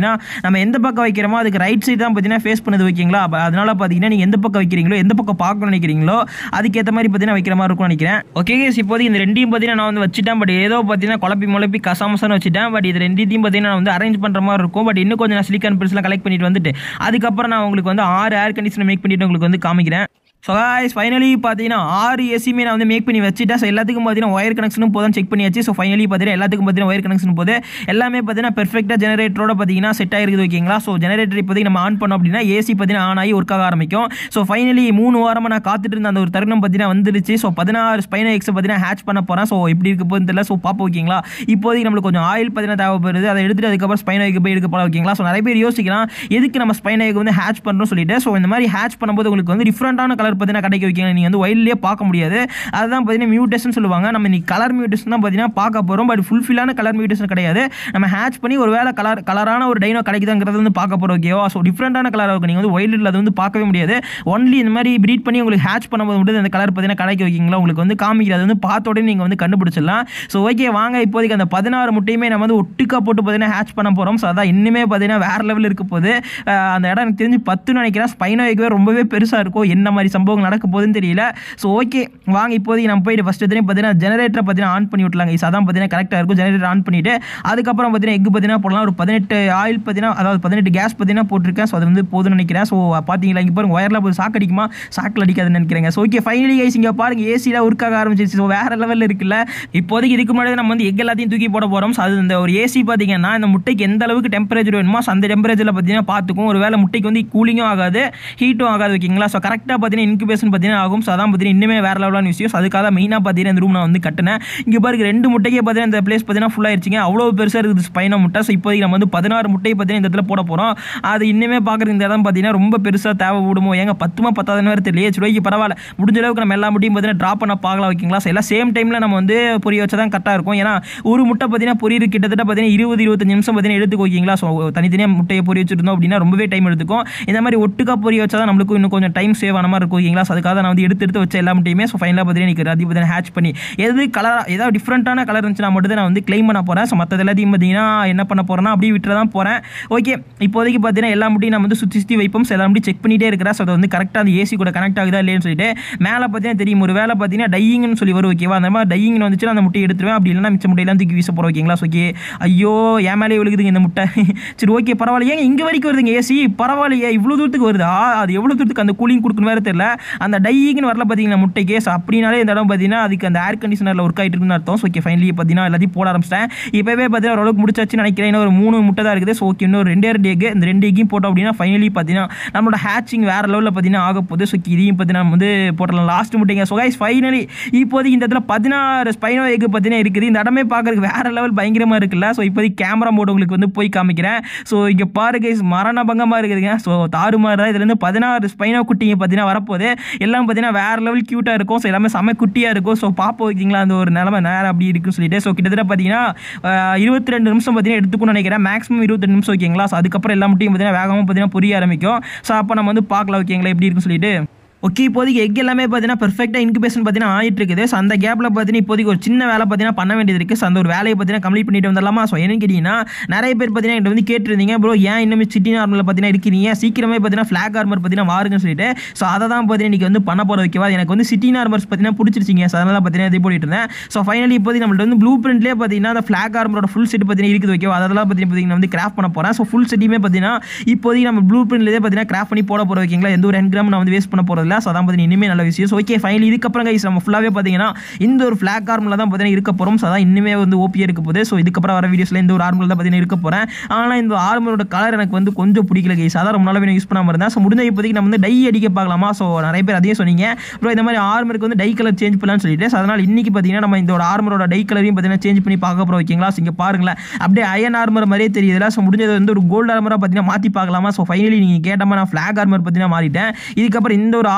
பார்த்தீங்கன்னா நம்ம எந்த பக்கம் வைக்கிறோமோ அதுக்கு ரைட் சைடு தான் பார்த்தீங்கன்னா ஃபேஸ் பண்ணுது ஓகேங்களா அப்ப அதனால பார்த்தீங்கன்னா நீங்கள் எந்த பக்கம் வைக்கிறீங்களோ எந்த பக்கம் பார்க்கணும்னு நினைக்கிறீங்களோ அதுக்கேற்ற மாதிரி பார்த்தீங்கன்னா வைக்கிற மாதிரி இருக்கும்னு நினைக்கிறேன் ஓகே கேஸ் இப்போதைக்கு இந்த ரெண்டையும் பார்த்தீங்கன்னா நான் வந்து வச்சுட்டேன் பட் ஏதோ பார்த்தீங்கன்னா குழப்பி முழப்பி கசாமசான்னு வச்சுட்டேன் பட் இது ரெண்டையும் பார்த்தீங்கன்னா நான் வந்து அரேஞ்ச் பண்ணுற மாதிரி இருக்கும் பட் இன்னும் கொஞ்சம் நான் சிலிக்கான் பில்ஸ்லாம் கலெக்ட் பண்ணிட்டு வந்துட்டு அதுக்கப்புறம் நான் உங்களுக்கு வந்து ஆறு ஏர் கண்டிஷனர் மேக் பண்ணிட்டு உங்களுக்கு வந்து காமிக்கிறேன் ஸோ காய்ஸ் ஃபைனலி பார்த்தீங்கன்னா ஆறு ஏசியுமே நான் வந்து மேக் பண்ணி வச்சுட்டேன் ஸோ எல்லாத்துக்கும் பார்த்தீங்கன்னா ஒயர் கனெக்ஷனும் போதும் செக் பண்ணியாச்சு ஸோ ஃபைனலி பார்த்தீங்கன்னா எல்லாத்துக்கும் பார்த்தீங்கன்னா ஒயர் கனெக்ஷன் போது எல்லாமே பார்த்தீங்கன்னா பெர்ஃபெக்டாக ஜெனரேட்டரோட பார்த்தீங்கன்னா செட் ஆகிருக்குது ஓகேங்களா ஸோ ஜெனரேட்டர் இப்போதைக்கு நம்ம ஆன் பண்ணோம் அப்படின்னா ஏசி பார்த்தீங்கன்னா ஆன் ஆகி ஒர்க் ஆக ஆரம்பிக்கும் ஸோ ஃபைனலி மூணு வாரமாக நான் காத்துட்டு இருந்த அந்த ஒரு தருணம் பார்த்தீங்கன்னா வந்துருச்சு ஸோ பதினாறு ஸ்பைனோ எக்ஸை பார்த்தீங்கன்னா ஹேட்ச் பண்ண போகிறேன் ஸோ எப்படி இருக்க போகுதுன்னு தெரியல ஸோ பார்ப்போம் ஓகேங்களா இப்போதைக்கு நம்மளுக்கு கொஞ்சம் ஆயில் பார்த்தீங்கன்னா தேவைப்படுது அதை எடுத்துட்டு அதுக்கப்புறம் ஸ்பைனோ எக் போய் எடுக்க போகலாம் ஓகேங்களா ஸோ நிறைய பேர் யோசிக்கலாம் எதுக்கு நம்ம ஸ்பைனோ எக் வந்து ஹேட்ச் பண்ணுறோம் சொல்லிட்டு ஸோ இந்த மாதிரி ஹேட்ச் பண்ணும்போது உங்களுக்கு வந்து டிஃப்ரெண்டான கலர் பார்த்தீங்கன்னா கிடைக்க வைக்கீங்க நீங்கள் வந்து ஒயில்லே பார்க்க முடியாது அதுதான் பார்த்தீங்கன்னா மியூட்டேஷன் சொல்லுவாங்க நம்ம இன்னைக்கு கலர் மியூட்டேஷன் தான் பார்த்தீங்கன்னா பார்க்க போகிறோம் பட் ஃபுல்ஃபில்லான கலர் மியூட்டேஷன் கிடையாது நம்ம ஹேட்ச் பண்ணி ஒரு வேளை கலர் கலரான ஒரு டைனோ கிடைக்குதுங்கிறது வந்து பார்க்க போகிறோம் ஓகேவா ஸோ டிஃப்ரெண்டான கலராக இருக்கும் நீங்கள் வந்து ஒயிலில் அது வந்து பார்க்கவே முடியாது ஒன்லி இந்த மாதிரி ப்ரீட் பண்ணி உங்களுக்கு ஹேட்ச் பண்ணும்போது மட்டும் அந்த கலர் பார்த்தீங்கன்னா கிடைக்க வைக்கிங்களா உங்களுக்கு வந்து காமிக்கிறது வந்து பார்த்த உடனே நீங்கள் வந்து கண்டுபிடிச்சிடலாம் ஸோ ஓகே வாங்க இப்போதைக்கு அந்த பதினாறு முட்டையுமே நம்ம வந்து ஒட்டுக்கா போட்டு பார்த்தீங்கன்னா ஹேட்ச் பண்ண போகிறோம் ஸோ அதான் இன்னுமே பார்த்தீங்கன்னா வேறு லெவலில் இருக்க போகுது அஹ் அந்த இடம் எனக்கு தெரிஞ்சு பத்துன்னு நினைக்கிறேன் ஸ்பைனோ எக்வே ரொம்பவே பெருசாக இருக்கும் என்ன மாதிரி சம்பவம் நடக்க போகுதுன்னு தெரியல ஸோ ஓகே வாங்க இப்போதைக்கு நம்ம போயிட்டு ஃபஸ்ட்டு எத்தனையும் பார்த்தீங்கன்னா ஜெனரேட்டரை பார்த்தீங்கன்னா ஆன் பண்ணி விட்டலாங்க இது அதான் பார்த்தீங்கன்னா கரெக்டாக இருக்கும் ஜெனரேட்டர் ஆன் பண்ணிவிட்டு அதுக்கப்புறம் பார்த்தீங்கன்னா எக் பார்த்தீங்கன்னா போடலாம் ஒரு பதினெட்டு ஆயில் பார்த்தீங்கன்னா அதாவது பதினெட்டு கேஸ் பார்த்தீங்கன்னா போட்டிருக்கேன் ஸோ அது வந்து போதும்னு நினைக்கிறேன் ஸோ பார்த்தீங்களா இங்கே பாருங்க ஒயரில் போய் சாக்கு அடிக்குமா சாக்கில் அடிக்காதுன்னு நினைக்கிறேங்க ஸோ ஓகே ஃபைனலி கைஸ் இங்கே பாருங்க ஏசியில் ஒர்க் ஆக ஆரம்பிச்சிருச்சு ஸோ வேறு லெவலில் இருக்குல்ல இப்போதைக்கு இதுக்கு முன்னாடி நம்ம வந்து எக் எல்லாத்தையும் தூக்கி போட போகிறோம் ஸோ அது இந்த ஒரு ஏசி பார்த்தீங்கன்னா இந்த முட்டைக்கு எந்த அளவுக்கு டெம்பரேச்சர் வேணுமோ so அந்த டெம்பரேச்சரில் பார்த்தீங்கன்னா பார்த்துக்கும் ஒரு வேளை முட்டைக்கு வந்து கூலிங்கும் ஆகாது ஹீட்டும் ஆகாது ஓகேங்களா ஸோ கரெக்டாக பார்த்தீங்கன்னா இன்குபேஷன் பார்த்தீங்கன்னா ஆகும் ஸோ அதான் பார்த்தீங்கன்னா இன்னுமே வேறு லெவலான விஷயம் ஸோ அதுக்காக மெயினாக பார்த்தீங்கன்னா இந்த ரூம் நான் வந்து கட்டினேன் இங்கே பாருங்க ரெண்டு முட்டைக்கே பார்த்தீங்கன்னா இந்த பிளேஸ் பார்த்தீங்கன்னா ஃபுல்லாகிடுச்சிங்க அவ்வளோ பெருசாக இருக்குது ஸ்பைனா முட்டை ஸோ இப்போதைக்கு நம்ம வந்து பதினாறு முட்டையை பார்த்தீங்கன்னா இந்த இடத்துல போட போகிறோம் அது இன்னுமே பார்க்குறது இந்த இடம் பார்த்தீங்கன்னா ரொம்ப பெருசாக தேவை விடுமோ ஏங்க பத்துமா பத்தாதுன்னு வேறு தெரியல சரி ஓகே பரவாயில்ல முடிஞ்ச அளவுக்கு நம்ம எல்லா முட்டையும் பார்த்தீங்கன்னா ட்ராப் பண்ண பார்க்கலாம் ஓகேங்களா ஸோ எல்லாம் சேம் டைமில் நம்ம வந்து பொரிய வச்சா தான் கரெக்டாக இருக்கும் ஏன்னா ஒரு முட்டை பார்த்தீங்கன்னா பொரியல் கிட்டத்தட்ட பார்த்தீங்கன்னா இருபது இருபத்தஞ்சு நிமிஷம் பார்த்தீங்கன்னா எடுத்துக்கோ ஓகேங்களா ஸோ தனித்தனியாக முட்டையை பொரிய வச்சிருந்தோம் அப்படின்னா ரொம்பவே டைம் எடுத்துக்கும் இந்த மாதிரி ஒட்டுக்கா பொரிய வச்சா தான் நம்மளுக்கு இன்னும் கொஞ்சம் டைம் சேவ் ஆன மாதிரி இருக்கும் ஓகேங்களா ஸோ அதுக்காக நான் வந்து எடுத்து எடுத்து வச்ச எல்லா முட்டையுமே ஸோ ஃபைனலாக பார்த்தீங்கன்னா எனக்கு ரதி பார்த்தீங்கன்னா ஹேட்ச் பண்ணி எது கலர் ஏதாவது டிஃப்ரெண்ட்டான கலர் இருந்துச்சுன்னா மட்டும் தான் நான் வந்து க்ளைம் பண்ண போகிறேன் ஸோ மற்றது எல்லாத்தையும் பார்த்தீங்கன்னா என்ன பண்ண போகிறேன்னா அப்படியே விட்டு தான் போகிறேன் ஓகே இப்போதைக்கு பார்த்தீங்கன்னா எல்லா முட்டையும் நம்ம வந்து சுற்றி சுற்றி வைப்போம் ஸோ எல்லா முட்டையும் செக் பண்ணிட்டே இருக்கிறேன் ஸோ அதை வந்து கரெக்டாக அந்த ஏசி கூட கனெக்ட் ஆகுதா இல்லைன்னு சொல்லிட்டு மேலே பார்த்தீங்கன்னா தெரியும் ஒரு வேலை பார்த்தீங்கன்னா டையிங்னு சொல்லி வரும் ஓகேவா அந்த மாதிரி டையிங் வந்துச்சுன்னா அந்த முட்டையை எடுத்துருவேன் அப்படி இல்லைன்னா மிச்ச முட்டையெல்லாம் தூக்கி வீச போகிறோம் ஓகேங்களா ஸோ ஓகே ஐயோ ஏன் மேலே விழுகுதுங்க இந்த முட்டை சரி ஓகே பரவாயில்ல ஏங்க இங்கே வரைக்கும் வருதுங்க ஏசி பரவாயில்லையே இவ்வளோ தூரத்துக்கு வருதா அது எவ்வளோ தூரத்துக்கு அந்த கூலிங் கொடுக்கணும் வேறு தெரியல அந்த டையிங்னு வரல பார்த்தீங்கன்னா முட்டைக்கு ஸோ அப்படின்னாலே இந்த இடம் பார்த்தீங்கன்னா அதுக்கு அந்த ஏர் கண்டிஷனரில் ஒர்க் ஆகிட்டு இருக்குன்னு அர்த்தம் ஸோ ஓகே ஃபைனலி பார்த்தீங்கன்னா எல்லாத்தையும் போட ஆரம்பிச்சிட்டேன் இப்போவே பார்த்தீங்கன்னா ஓரளவுக்கு முடிச்சாச்சு நினைக்கிறேன் இன்னும் ஒரு மூணு முட்டை தான் இருக்குது ஸோ ஓகே இன்னும் ரெண்டே ரெண்டு எக் இந்த ரெண்டு எக்கையும் போட்டோம் அப்படின்னா ஃபைனலி பார்த்தீங்கன்னா நம்மளோட ஹேச்சிங் வேறு லெவலில் பார்த்தீங்கன்னா ஆக போகுது ஸோ இதையும் பார்த்தீங்கன்னா நம்ம வந்து போட்டலாம் லாஸ்ட் முட்டைங்க ஸோ கைஸ் ஃபைனலி இப்போதைக்கு இந்த இடத்துல பதினாறு ஸ்பைனோ எக் பார்த்தீங்கன்னா இருக்குது இந்த இடமே பார்க்கறதுக்கு வேறு லெவல் பயங்கரமாக இருக்குல்ல ஸோ இப்போதைக்கு கேமரா மோட் உங்களுக்கு வந்து போய் காமிக்கிறேன் ஸோ இங்கே பாரு கைஸ் மரண பங்கமாக இருக்குதுங்க ஸோ தாறுமாறு தான் இதுலேருந்து பதினாறு ஸ்பைனோ குட்டிங்க பார்த்தீங்கன்னா வரப்போகுது எல்லாம் பார்த்தீங்கன்னா வேறு லெவல் க்யூட்டாக இருக்கும் ஸோ எல்லாமே செம்ம குட்டியாக இருக்கும் ஸோ பார்ப்போம் வைக்கிங்களா அந்த ஒரு நிலமை நேரம் அப்படி இருக்குன்னு சொல்லிட்டு ஸோ கிட்டத்தட்ட பார்த்தீங்கன்னா இருபத்தி ரெண்டு நிமிஷம் பார்த்தீங்கன்னா எடுத்துக்கணும்னு நினைக்கிறேன் மேக்ஸிமம் இருபத்தி நிமிஷம் ஓகேங்களா ஸோ அதுக்கப்புறம் எல்லா முட்டையும் பார்த்தீங்கன்னா வேகமாக பார்த்தீங்கன்னா புரிய ஆரம்பிக்கும் ஸோ அப்போ நம்ம வந்து பார்க்கலாம் ஓகேங்களா எப்படி இருக்குன்னு சொல்லிட்டு ஓகே இப்போதைக்கு எக் எல்லாமே பார்த்தீங்கன்னா பெர்ஃபெக்டாக இன்குபேஷன் பார்த்தீங்கன்னா ஆகிட்டு இருக்குது ஸோ அந்த கேப்பில் பார்த்தீங்கன்னா இப்போதைக்கு ஒரு சின்ன வேலை பார்த்தீங்கன்னா பண்ண வேண்டியது இருக்குது ஸோ அந்த ஒரு வேலையை பார்த்தீங்கன்னா கம்ப்ளீட் பண்ணிட்டு வந்துடலாமா ஸோ என்னன்னு கேட்டிங்கன்னா நிறைய பேர் பார்த்தீங்கன்னா என்கிட்ட வந்து கேட்டிருந்தீங்க ப்ரோ ஏன் இன்னும் சிட்டி நார்மலில் பார்த்தீங்கன்னா இருக்கிறீங்க சீக்கிரமே பார்த்தீங்கன்னா ஃப்ளாக் ஆர்மர் பார்த்தீங்கன்னா வாருங்கன்னு சொல்லிட்டு ஸோ அதை தான் பார்த்தீங்கன்னா இன்றைக்கி வந்து பண்ண போகிற வைக்கவா எனக்கு வந்து சிட்டி நார்மர்ஸ் பார்த்தீங்கன்னா பிடிச்சிருச்சிங்க ஸோ அதனால பார்த்தீங்கன்னா இதே போட்டுட்டு இருந்தேன் ஸோ ஃபைனலி இப்போதைக்கு நம்மள்ட்ட வந்து ப்ளூ பிரிண்ட்லேயே பார்த்தீங்கன்னா அந்த ஃப்ளாக் ஆர்மரோட ஃபுல் செட் பார்த்தீங்கன்னா இருக்குது வைக்கவா அதெல்லாம் பார்த்தீங்கன்னா வந்து கிராஃப்ட் பண்ண போகிறேன் ஸோ ஃபுல் செட்டையுமே பார்த்தீங்கன்னா இப்போதைக்கு நம்ம ப்ளூ பிரிண்ட்லேயே பார்த்தீங்கன்னா கிராஃப்ட் பண்ணி போட போகிற வைக்கிங்களா எந்த ஒரு என்கிராம் நான் வந்து வேஸ்ட் பண்ண போகிறதில்ல ஸோ அதான் பார்த்தீங்கன்னா இனிமேல் நல்ல விஷயம் ஸோ ஓகே ஃபைனல் இதுக்கப்புறம் கைஸ் நம்ம ஃபுல்லாகவே பார்த்தீங்கன்னா இந்த ஒரு ஃப்ளாக் ஆர்மில் தான் பார்த்தீங்கன்னா இருக்க போகிறோம் ஸோ அதான் இன்னுமே வந்து ஓபியாக இருக்க போகுது ஸோ இதுக்கப்புறம் வர வீடியோஸில் இந்த ஒரு ஆர்மில் தான் பார்த்தீங்கன்னா இருக்க போகிறேன் ஆனால் இந்த ஆர்மரோட கலர் எனக்கு வந்து கொஞ்சம் பிடிக்கல கைஸ் அதான் ரொம்ப நாளாவே யூஸ் பண்ணாமல் இருந்தேன் ஸோ முடிஞ்ச இப்போதைக்கு நம்ம வந்து டை அடிக்க பார்க்கலாமா ஸோ நிறைய பேர் அதையே சொன்னீங்க ப்ரோ இந்த மாதிரி ஆர்மருக்கு வந்து டை கலர் சேஞ்ச் பண்ணலாம்னு சொல்லிட்டு ஸோ அதனால் இன்னைக்கு பார்த்தீங்கன்னா நம்ம இந்த ஒரு ஆர்மரோட டை கலரையும் பார்த்தீங்கன்னா சேஞ்ச் பண்ணி பார்க்க போகிறோம் ஓகேங்களா ஸோ இங்கே பாருங்களேன் அப்படியே அயன் ஆர்மர் மாதிரியே தெரியுதுல ஸோ முடிஞ்சது வந்து ஒரு கோல்டு ஆர்மராக பார்த்தீங்கன்னா மாற்றி பார்க்கலாமா ஸோ ஃபைனலி நீங்கள் கேட்ட மாதிரி நான் ஃப்ளாக் ஆர்மர் பார்த்தீங்கன்னா மாறிட்டேன் இதுக்கப்புறம் இந்த ஒரு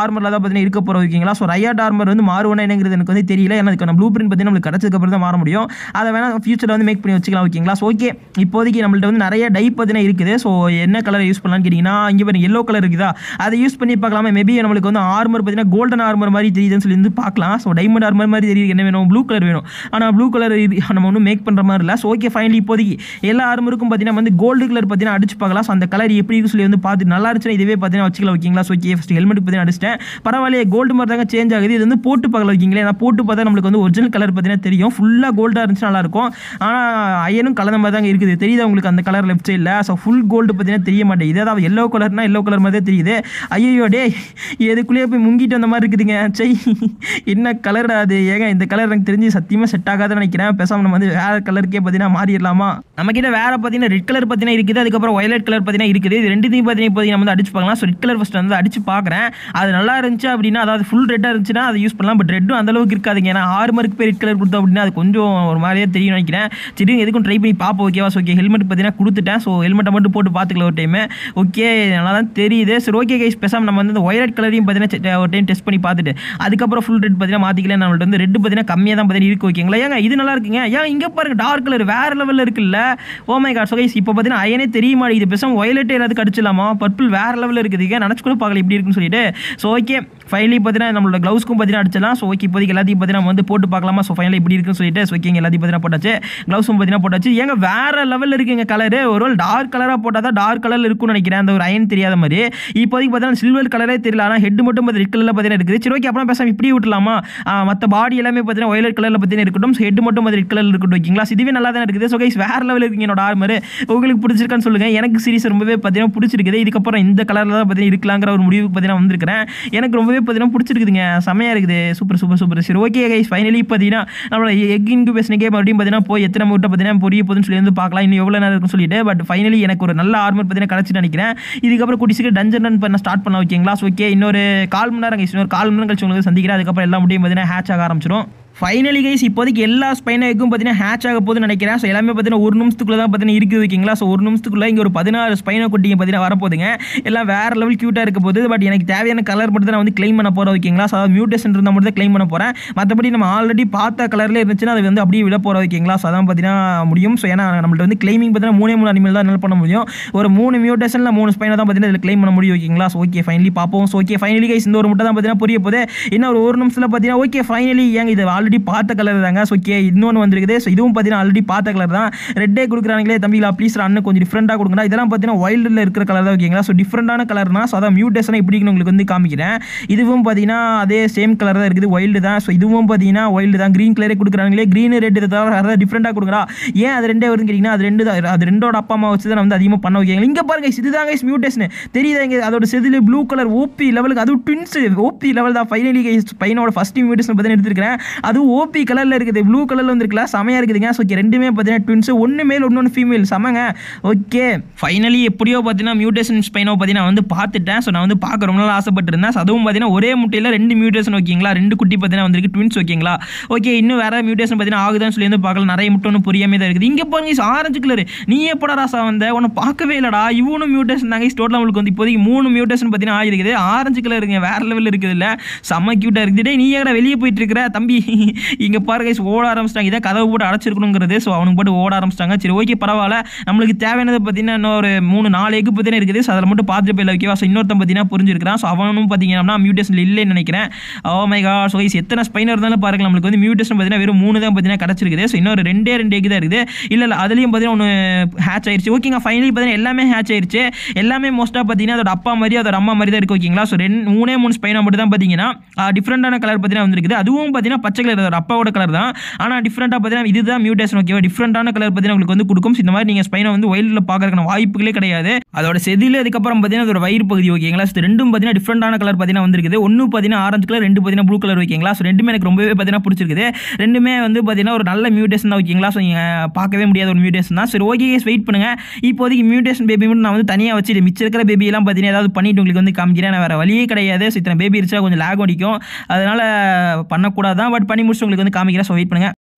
ஆர்மரில் தான் பார்த்தீங்கன்னா இருக்க போகிறோம் ஓகேங்களா ஸோ ரயாட் ஆர்மர் வந்து மாறுவனா என்னங்கிறது எனக்கு வந்து தெரியல ஏன்னா அதுக்கான ப்ளூ பிரிண்ட் பார்த்தீங்கன்னா நம்மளுக்கு கிடச்சதுக்கப்புறம் தான் மாற முடியும் அதை வேணால் ஃபியூச்சரில் வந்து மேக் பண்ணி வச்சுக்கலாம் ஓகேங்களா ஸோ ஓகே இப்போதைக்கு நம்மள்ட்ட வந்து நிறைய டை பார்த்தீங்கன்னா இருக்குது ஸோ என்ன கலர் யூஸ் பண்ணலாம்னு கேட்டிங்கன்னா இங்கே பாருங்க எல்லோ கலர் இருக்குதா அதை யூஸ் பண்ணி பார்க்கலாமா மேபி நம்மளுக்கு வந்து ஆர்மர் பார்த்தீங்கன்னா கோல்டன் ஆர்மர் மாதிரி தெரியுதுன்னு சொல்லி வந்து பார்க்கலாம் ஸோ டைமண்ட் ஆர்மர் மாதிரி தெரியுது என்ன வேணும் ப்ளூ கலர் வேணும் ஆனால் ப்ளூ கலர் நம்ம ஒன்றும் மேக் பண்ணுற மாதிரி இல்லை ஸோ ஓகே ஃபைனலி இப்போதைக்கு எல்லா ஆர்மருக்கும் பார்த்தீங்கன்னா வந்து கோல்டு கலர் பார்த்தீங்கன்னா அடிச்சு பார்க்கலாம் ஸோ அந்த கலர் எப்படி இருக்குன்னு சொல்லி வந்து பார்த்து நல்லா இருந்துச்சுன்னா இதுவே பார்த்தீங்கன்னா வச்சுக்கலாம் ஓகேங்களா ஸோ ஓகே ஃபஸ்ட் ஹெல்மெட் பார்த்தீங்கன்னா அடிச்சிட்டேன் பரவாயில்லையே கோல்டு மாதிரி தாங்க சேஞ்ச் ஆகுது இது வந்து போட்டு பார்க்கலாம் ஓகேங்களா ஏன்னா போட்டு பார்த்தா நம்மளுக்கு வந்து ஒரிஜினல் கலர் பார்த்தீங்கன்னா தெரியும் ஃபுல்லாக கோல்டாக இருந்துச்சு நல்லா இருக்கும் ஆனால் ஐயனும் கலந்த மாதிரி தாங்க இருக்குது தெரியுது உங்களுக்கு அந்த கலர் லெஃப்ட் சைடில் ஸோ ஃபுல் கோல்டு பார்த்தீங்கன்னா தெரிய மாட்டேங்குது அதாவது எல்லோ கலர்னா எல்லோ கலர் மாதிரி தான் தெரியுது ஐயோ டே எதுக்குள்ளேயே போய் முங்கிட்டு வந்த மாதிரி இருக்குதுங்க சை என்ன கலர் அது ஏங்க இந்த கலர் எனக்கு தெரிஞ்சு சத்தியமாக செட் ஆகாதுன்னு நினைக்கிறேன் பேசாமல் நம்ம வந்து வேறு கலருக்கே பார்த்தீங்கன்னா மாறிடலாமா நம்மக்கிட்ட வேறு பார்த்தீங்கன்னா ரெட் கலர் பார்த்தீங்கன்னா இருக்குது அதுக்கப்புறம் வயலட் கலர் பார்த்தீங்கன்னா இருக்குது இது ரெண்டுத்தையும் பார்த்தீங்கன்னா இப்போதைக்கு நம்ம வந்து அடிச்சு பார்க்கலாம் ஸோ ரெட் கலர் ஃபஸ்ட் வந்து அடிச்சு பார்க்குறேன் அது நல்லா இருந்துச்சு அப்படின்னா அதாவது ஃபுல் ரெட்டாக இருந்துச்சுன்னா அதை யூஸ் பண்ணலாம் பட் ரெட்டும் அந்த அளவுக்கு இருக்காதுங்க ஏன்னா ஆறு மார்க்கு போய் ரெட் கலர் கொடுத்தோம் அப்படின்னா அது கொஞ்சம் ஒரு மாதிரியே தெரியும் நினைக்கிறேன் சரி எதுக்கும் ட்ரை பண்ணி பார்ப்போம் ஓகேவா ஸோ ஓகே ஹெல்மெட் பார்த்தீங்கன்னா கொடுத்துட்டேன் ஸோ ஹெல்மெட்டை மட்டும் போட்டு பார்த்துக்கலாம் ஒரு டைம் ஓகே நல்லா தான் தெரியுது சரி ஓகே கைஸ் பேசாமல் நம்ம வந்து இந்த ஒயலட் கலரையும் பார்த்தீங்கன்னா ஒரு டைம் டெஸ்ட் பண்ணி பார்த்துட்டு அதுக்கப்புறம் ஃபுல் ரெட் பார்த்தீங்கன்னா மாற்றிக்கலாம் நம்மள்ட்ட வந்து ரெட் பார்த்தீங்கன்னா கம்மியாக தான் பார்த்தீங்கன்னா இருக்கு ஓகேங்களா ஏங்க இது நல்லா இருக்குங்க ஏன் இங்கே பாருங்க டார்க் கலர் வேற லெவலில் இருக்குல்ல oh my god so guys இப்போ பார்த்தீங்கன்னா அயனே தெரிய மாட்டேங்குது பேசாமல் ஒயலட் எல்லாத்துக்கு அடிச்சிடலாமா பர்பிள் வேற லெவலில் இருக்குதுங்க நினச்சி கூட பார்க்கல இப்படி இருக்குன்னு சொல்லிட்டு ஸோ ஓகே ஃபைனலி பார்த்தீங்கன்னா நம்மளோட க்ளவுஸ்க்கும் பார்த்தீங்கன்னா அடிச்சலாம் ஸோ ஓகே இப்போதைக்கு எல்லாத்தையும் பார்த்தீங்கன்னா நம்ம வந்து போட்டு பார்க்கலாமா ஸோ ஃபைனலி இப்படி இருக்குன்னு சொல்லிட்டு ஸோ ஓகேங்க எல்லாத்தையும் பார்த்தீங்கன்னா போட்டாச்சு க்ளவுஸும் பார்த்தீங்கன்னா போட்டாச்சு ஏங்க வேற லெவலில் இருக்குங்க கலரு ஒரு டார்க் கலராக போட்டால் தான் டார்க் கலரில் இருக்கும்னு நினைக்கிறேன் அந்த ஒரு அயன் தெரியாத மாதிரி இப்போதைக்கு பார்த்தீங்கன்னா சில்வர் கலரே தெரியல ஆனால் ஹெட் மட்டும் ரெட் கலரில் பார்த்தீங்கன்னா இருக்குது சரி ஓகே அப்புறம் பேசாம இப்படி விட்டுலாமா மற்ற பாடி எல்லாமே பார்த்தீங்கன்னா ஒயலட் கலரில் பார்த்தீங்கன்னா இருக்கட்டும் ஹெட் மட்டும் ரெட் கலரில் இருக்கட்டும் ஓகேங்களா இதுவே நல்லா தான் இருக்குது ஸோ கைஸ் வேற லெவலில் இருக்குங்க என்னோட ஆர்மர் உங்களுக்கு பிடிச்சிருக்கான்னு சொல்லுங்கள் எனக்கு சீரிஸ் ரொம்பவே பார்த்தீங்கன்னா பிடிச்சிருக்குது இதுக்கப்புறம் இந்த கலரில் தான் பார்த்தீங்கன்னா இருக்கலாங்கிற ஒரு முடிவுக்கு பார்த்தீங்கன்னா வந்திருக்கிறேன் எனக்கு ரொம்பவே பார்த்தீங்கன்னா பிடிச்சிருக்குதுங்க செமையாக இருக்குது சூப்பர் சூப்பர் சூப்பர் சரி ஓகே கைஸ் ஃபைனலி பார்த்தீங்கன்னா நம்மளோட எக் இன்குபேஷனுக்கே மறுபடியும் பார்த்தீங்கன்னா போய் எத்தனை மூட்டை பார்த்தீங்கன்னா பொரிய போதுன்னு சொல்லி வந்து பார்க்கலாம் இன்னும் எவ்வளோ நேரம் இருக்குன்னு சொல்லிட்டு பட் ஃபைனலி எனக்கு ஒரு நல்ல ஆர்மர் பார்த்தீங்கன்னா கிடச்சிட்டு நினைக்கிறேன் இதுக்கப்புறம் குட்டி சீக்கிரம் டஞ்சன் ரன் பண்ண ஸ்டார்ட் பண்ண ஓகேங்களா ஓகே இன்னொரு கால் மணி நேரம் கழிச்சு இன்னொரு கால் மணி நேரம் கழிச்சு உங்களுக்கு சந்திக்கிறேன் அதுக்கப்புறம் எல்லா முடியும் பார்த்தீங்கன்னா ஹேட்ச் ஆக ஆரம்பிச்சிடும் ஃபைனலி கைஸ் இப்போதைக்கு எல்லா ஸ்பைனோக்கும் பார்த்தீங்கன்னா ஹேட்ச் ஆக போகுதுன்னு நினைக்கிறேன் ஸோ எல்லாமே பார்த்தீங்கன்னா ஒரு நிமிஷத்துக்குள்ள தான் பார்த்தீங்கன்னா இருக்குது ஓகேங்களா ஸோ ஒரு நிமிஷத்துக்குள்ள இங்கே ஒரு பதினாறு ஸ்பைனோ குட்டிங்க பார்த்தீங்கன்னா வரப்போகுதுங்க எல்லாம் வேற லெவல் க்யூட்டாக இருக்க போகுது பட் எனக்கு தேவையான கலர் மட்டும் தான் நான் வந்து க்ளைம் பண்ண போகிறேன் ஓகேங்களா ஸோ அதாவது மியூட்டேஷன் இருந்தால் மட்டும் தான் க்ளைம் பண்ண போகிறேன் மற்றபடி நம்ம ஆல்ரெடி பார்த்த கலர்லேயே இருந்துச்சுன்னா அது வந்து அப்படியே விட போகிறோம் ஓகேங்களா ஸோ அதான் பார்த்தீங்கன்னா முடியும் ஸோ ஏன்னா நம்மள்ட்ட வந்து கிளைமிங் பார்த்தீங்கன்னா மூணே மூணு அனிமல் தான் என்னால் பண்ண முடியும் ஒரு மூணு மியூட்டேஷனில் மூணு ஸ்பைனை தான் பார்த்தீங்கன்னா இதில் க்ளைம் பண்ண முடியும் ஓகேங்களா ஸோ ஓகே ஃபைனலி பார்ப்போம் ஸோ ஓகே ஃபைனலி கைஸ் இந்த ஒரு முட்டை தான் பார்த்தீங்கன்னா புரிய போகுது இன்னும் ஒரு ஒரு நிமிஷத்தில் பார்த்தீங்கன்னா ஓகே ஃபைனலி ஏங்க இது ஆல்ரெடி பார்த்த கலர் தாங்க ஸோ ஓகே இன்னொன்று வந்திருக்குது ஸோ இதுவும் பார்த்தீங்கன்னா ஆல்ரெடி பார்த்த கலர் தான் ரெட்டே கொடுக்குறாங்களே தம்பிங்களா ப்ளீஸ் அண்ணன் கொஞ்சம் டிஃப்ரெண்ட்டாக கொடுங்க இதெல்லாம் பார்த்தீங்கன்னா வைல்டில் இருக்கிற கலர் தான் ஓகேங்களா ஸோ டிஃப்ரெண்டான கலர்னா ஸோ அதான் மியூட்டேஷன் இப்படின்னு உங்களுக்கு வந்து காமிக்கிறேன் இதுவும் பார்த்தீங்கன்னா அதே சேம் கலர் தான் இருக்குது வைல்டு தான் ஸோ இதுவும் பார்த்தீங்கன்னா வைல்டு தான் க்ரீன் கலரே கொடுக்குறாங்களே க்ரீன் ரெட் இதை தவிர அதாவது டிஃப்ரெண்ட்டாக கொடுக்குறா ஏன் அது ரெண்டே வருதுன்னு கேட்டிங்கன்னா அது ரெண்டு தான் அது ரெண்டோட அப்பா அம்மா வச்சு தான் நான் வந்து அதிகமாக பண்ண வைக்கிறேன் இங்கே பாருங்க இதுதாங்க மியூட்டேஷன் தெரியுதா இங்கே அதோட செதில் ப்ளூ கலர் ஓபி லெவலுக்கு அதுவும் ட்வின்ஸ் ஓபி லெவல் தான் ஃபைனலி பையனோட ஃபஸ்ட் மியூட்டேஷன் பார்த்தீங்கன்னா எடுத்துருக்கேன் அதுவும் ஓபி கலரில் இருக்குது ப்ளூ கலரில் வந்துருக்குல செமையாக இருக்குதுங்க ஸோ ஓகே ரெண்டுமே பார்த்தீங்கன்னா ட்வின்ஸ் ஒன்று மேல் ஒன்று ஃபீமேல் செமங்க ஓகே ஃபைனலி எப்படியோ பார்த்தீங்கன்னா மியூட்டேஷன் ஸ்பைனோ பார்த்தீங்கன்னா வந்து பார்த்துட்டேன் ஸோ நான் வந்து பார்க்க ரொம்ப நாள் ஆசைப்பட்டிருந்தேன் ஸோ அதுவும் பார்த்தீங்கன்னா ஒரே முட்டையில் ரெண்டு மியூட்டேஷன் ஓகேங்களா ரெண்டு குட்டி பார்த்தீங்கன்னா வந்திருக்கு ட்வின்ஸ் ஓகேங்களா ஓகே இன்னும் வேற மியூட்டேஷன் பார்த்தீங்கன்னா ஆகுதான்னு சொல்லி வந்து பார்க்கலாம் நிறைய முட்டை ஒன்று புரியாமே தான் இருக்குது இங்கே பாருங்க ஆரஞ்சு கலர் நீ எப்படா ராசா வந்த உன்னை பார்க்கவே இல்லடா இவனும் மியூட்டேஷன் தாங்க டோட்டலாக உங்களுக்கு வந்து இப்போதைக்கு மூணு மியூட்டேஷன் பார்த்தீங்கன்னா ஆகிருக்குது ஆரஞ்சு கலர் இருக்குங்க வேற லெவலில் இருக்குது இல்லை செம்ம க்யூட்டாக இருக்குது டேய் நீ ஏடா வெளியே போயிட்டு இருக்கிற தம்பி இங்கே பாருங்க guys, ஓட ஆரம்பிச்சிட்டாங்க இதை கதவு போட்டு அடைச்சிருக்கணுங்கிறது ஸோ அவனுக்கு போட்டு ஓட ஆரம்பிச்சிட்டாங்க சரி ஓகே பரவாயில்ல நம்மளுக்கு தேவையானது பார்த்தீங்கன்னா இன்னொரு மூணு நாலு எக்கு பார்த்தீங்கன்னா இருக்குது ஸோ அதில் மட்டும் பார்த்துட்டு போயில ஓகேவா ஸோ இன்னொருத்தன் பார்த்தீங்கன்னா புரிஞ்சிருக்கிறான் ஸோ அவனும் பார்த்தீங்கன்னா மியூட்டேஷன் இல்லைன்னு நினைக்கிறேன் ஓ மை கா ஸோ எத்தனை ஸ்பைனர் இருந்தாலும் பாருங்க நம்மளுக்கு வந்து மியூட்டேஷன் பார்த்தீங்கன்னா வெறும் மூணு தான் பார்த்தீங்கன்னா கிடச்சிருக்குது ஸோ இன்னொரு ரெண்டே ரெண்டு எக்கு தான் இருக்குது இல்லை இல்லை அதுலேயும் பார்த்தீங்கன்னா ஒன்று ஹேட்ச் ஆயிருச்சு ஓகேங்க ஃபைனலி பார்த்தீங்கன்னா எல்லாமே ஹேட்ச் ஆயிருச்சு எல்லாமே மோஸ்ட்டாக பார்த்தீங்கன்னா அதோட அப்பா மாதிரி அதோட அம்மா மாதிரி தான் இருக்குது ஓகேங்களா ஸோ ரெண்டு மூணே மூணு ஸ்பைனா மட்டும் தான் பார்த்தீங்கன்னா டிஃப்ரெண்டான கலர் பார்த்தீங்கன்னா வந்திருக்குது அதுவும் பார்த்தீங்கன்னா பச்சை கலர் அதோட அப்பாவோட கலர் தான் ஆனால் டிஃப்ரெண்ட்டாக பார்த்தீங்கன்னா இதுதான் மியூட்டேஷன் ஓகேவா டிஃப்ரெண்டான கலர் பார்த்தீங்கன்னா உங்களுக்கு வந்து கொடுக்கும் So, இந்த மாதிரி நீங்கள் ஸ்பைனை வந்து வைல்டில் பார்க்கறதுக்கான வாய்ப்புகளே கிடையாது அதோட செதில் அதுக்கப்புறம் பார்த்தீங்கன்னா அதோட வயிறு பகுதி ஓகேங்களா ஸோ ரெண்டும் பார்த்தீங்கன்னா டிஃப்ரெண்டான கலர் பார்த்தீங்கன்னா வந்திருக்குது ஒன்று பார்த்தீங்கன்னா ஆரஞ்சு கலர் ரெண்டு பார்த்தீங்கன்னா ப்ளூ கலர் ஓகேங்களா ஸோ ரெண்டுமே எனக்கு ரொம்பவே பார்த்தீங்கன்னா பிடிச்சிருக்குது ரெண்டுமே வந்து பார்த்தீங்கன்னா ஒரு நல்ல மியூட்டேஷன் தான் ஓகேங்களா ஸோ நீங்கள் பார்க்கவே முடியாத ஒரு மியூட்டேஷன் தான் சரி ஓகே வெயிட் பண்ணுங்க இப்போதைக்கு மியூட்டேஷன் பேபி மட்டும் நான் வந்து தனியாக வச்சுட்டு மிச்சம் இருக்கிற பேபி எல்லாம் பார்த்தீங்கன்னா ஏதாவது பண்ணிட்டு உங்களுக்கு வந்து காமிக்கிறேன் நான் வேறு வழியே கிடையாது ஸோ இத்தனை பேபி இருந்துச்சா கொஞ்சம் லேக் அடிக்கும் அதனால பண்ணக்கூடாது தான் பட் பண்ணி முடிச்சு உங்களுக்கு வந்து காமிக்கிறேன் ஸோ வெயிட் பண்ணுங்க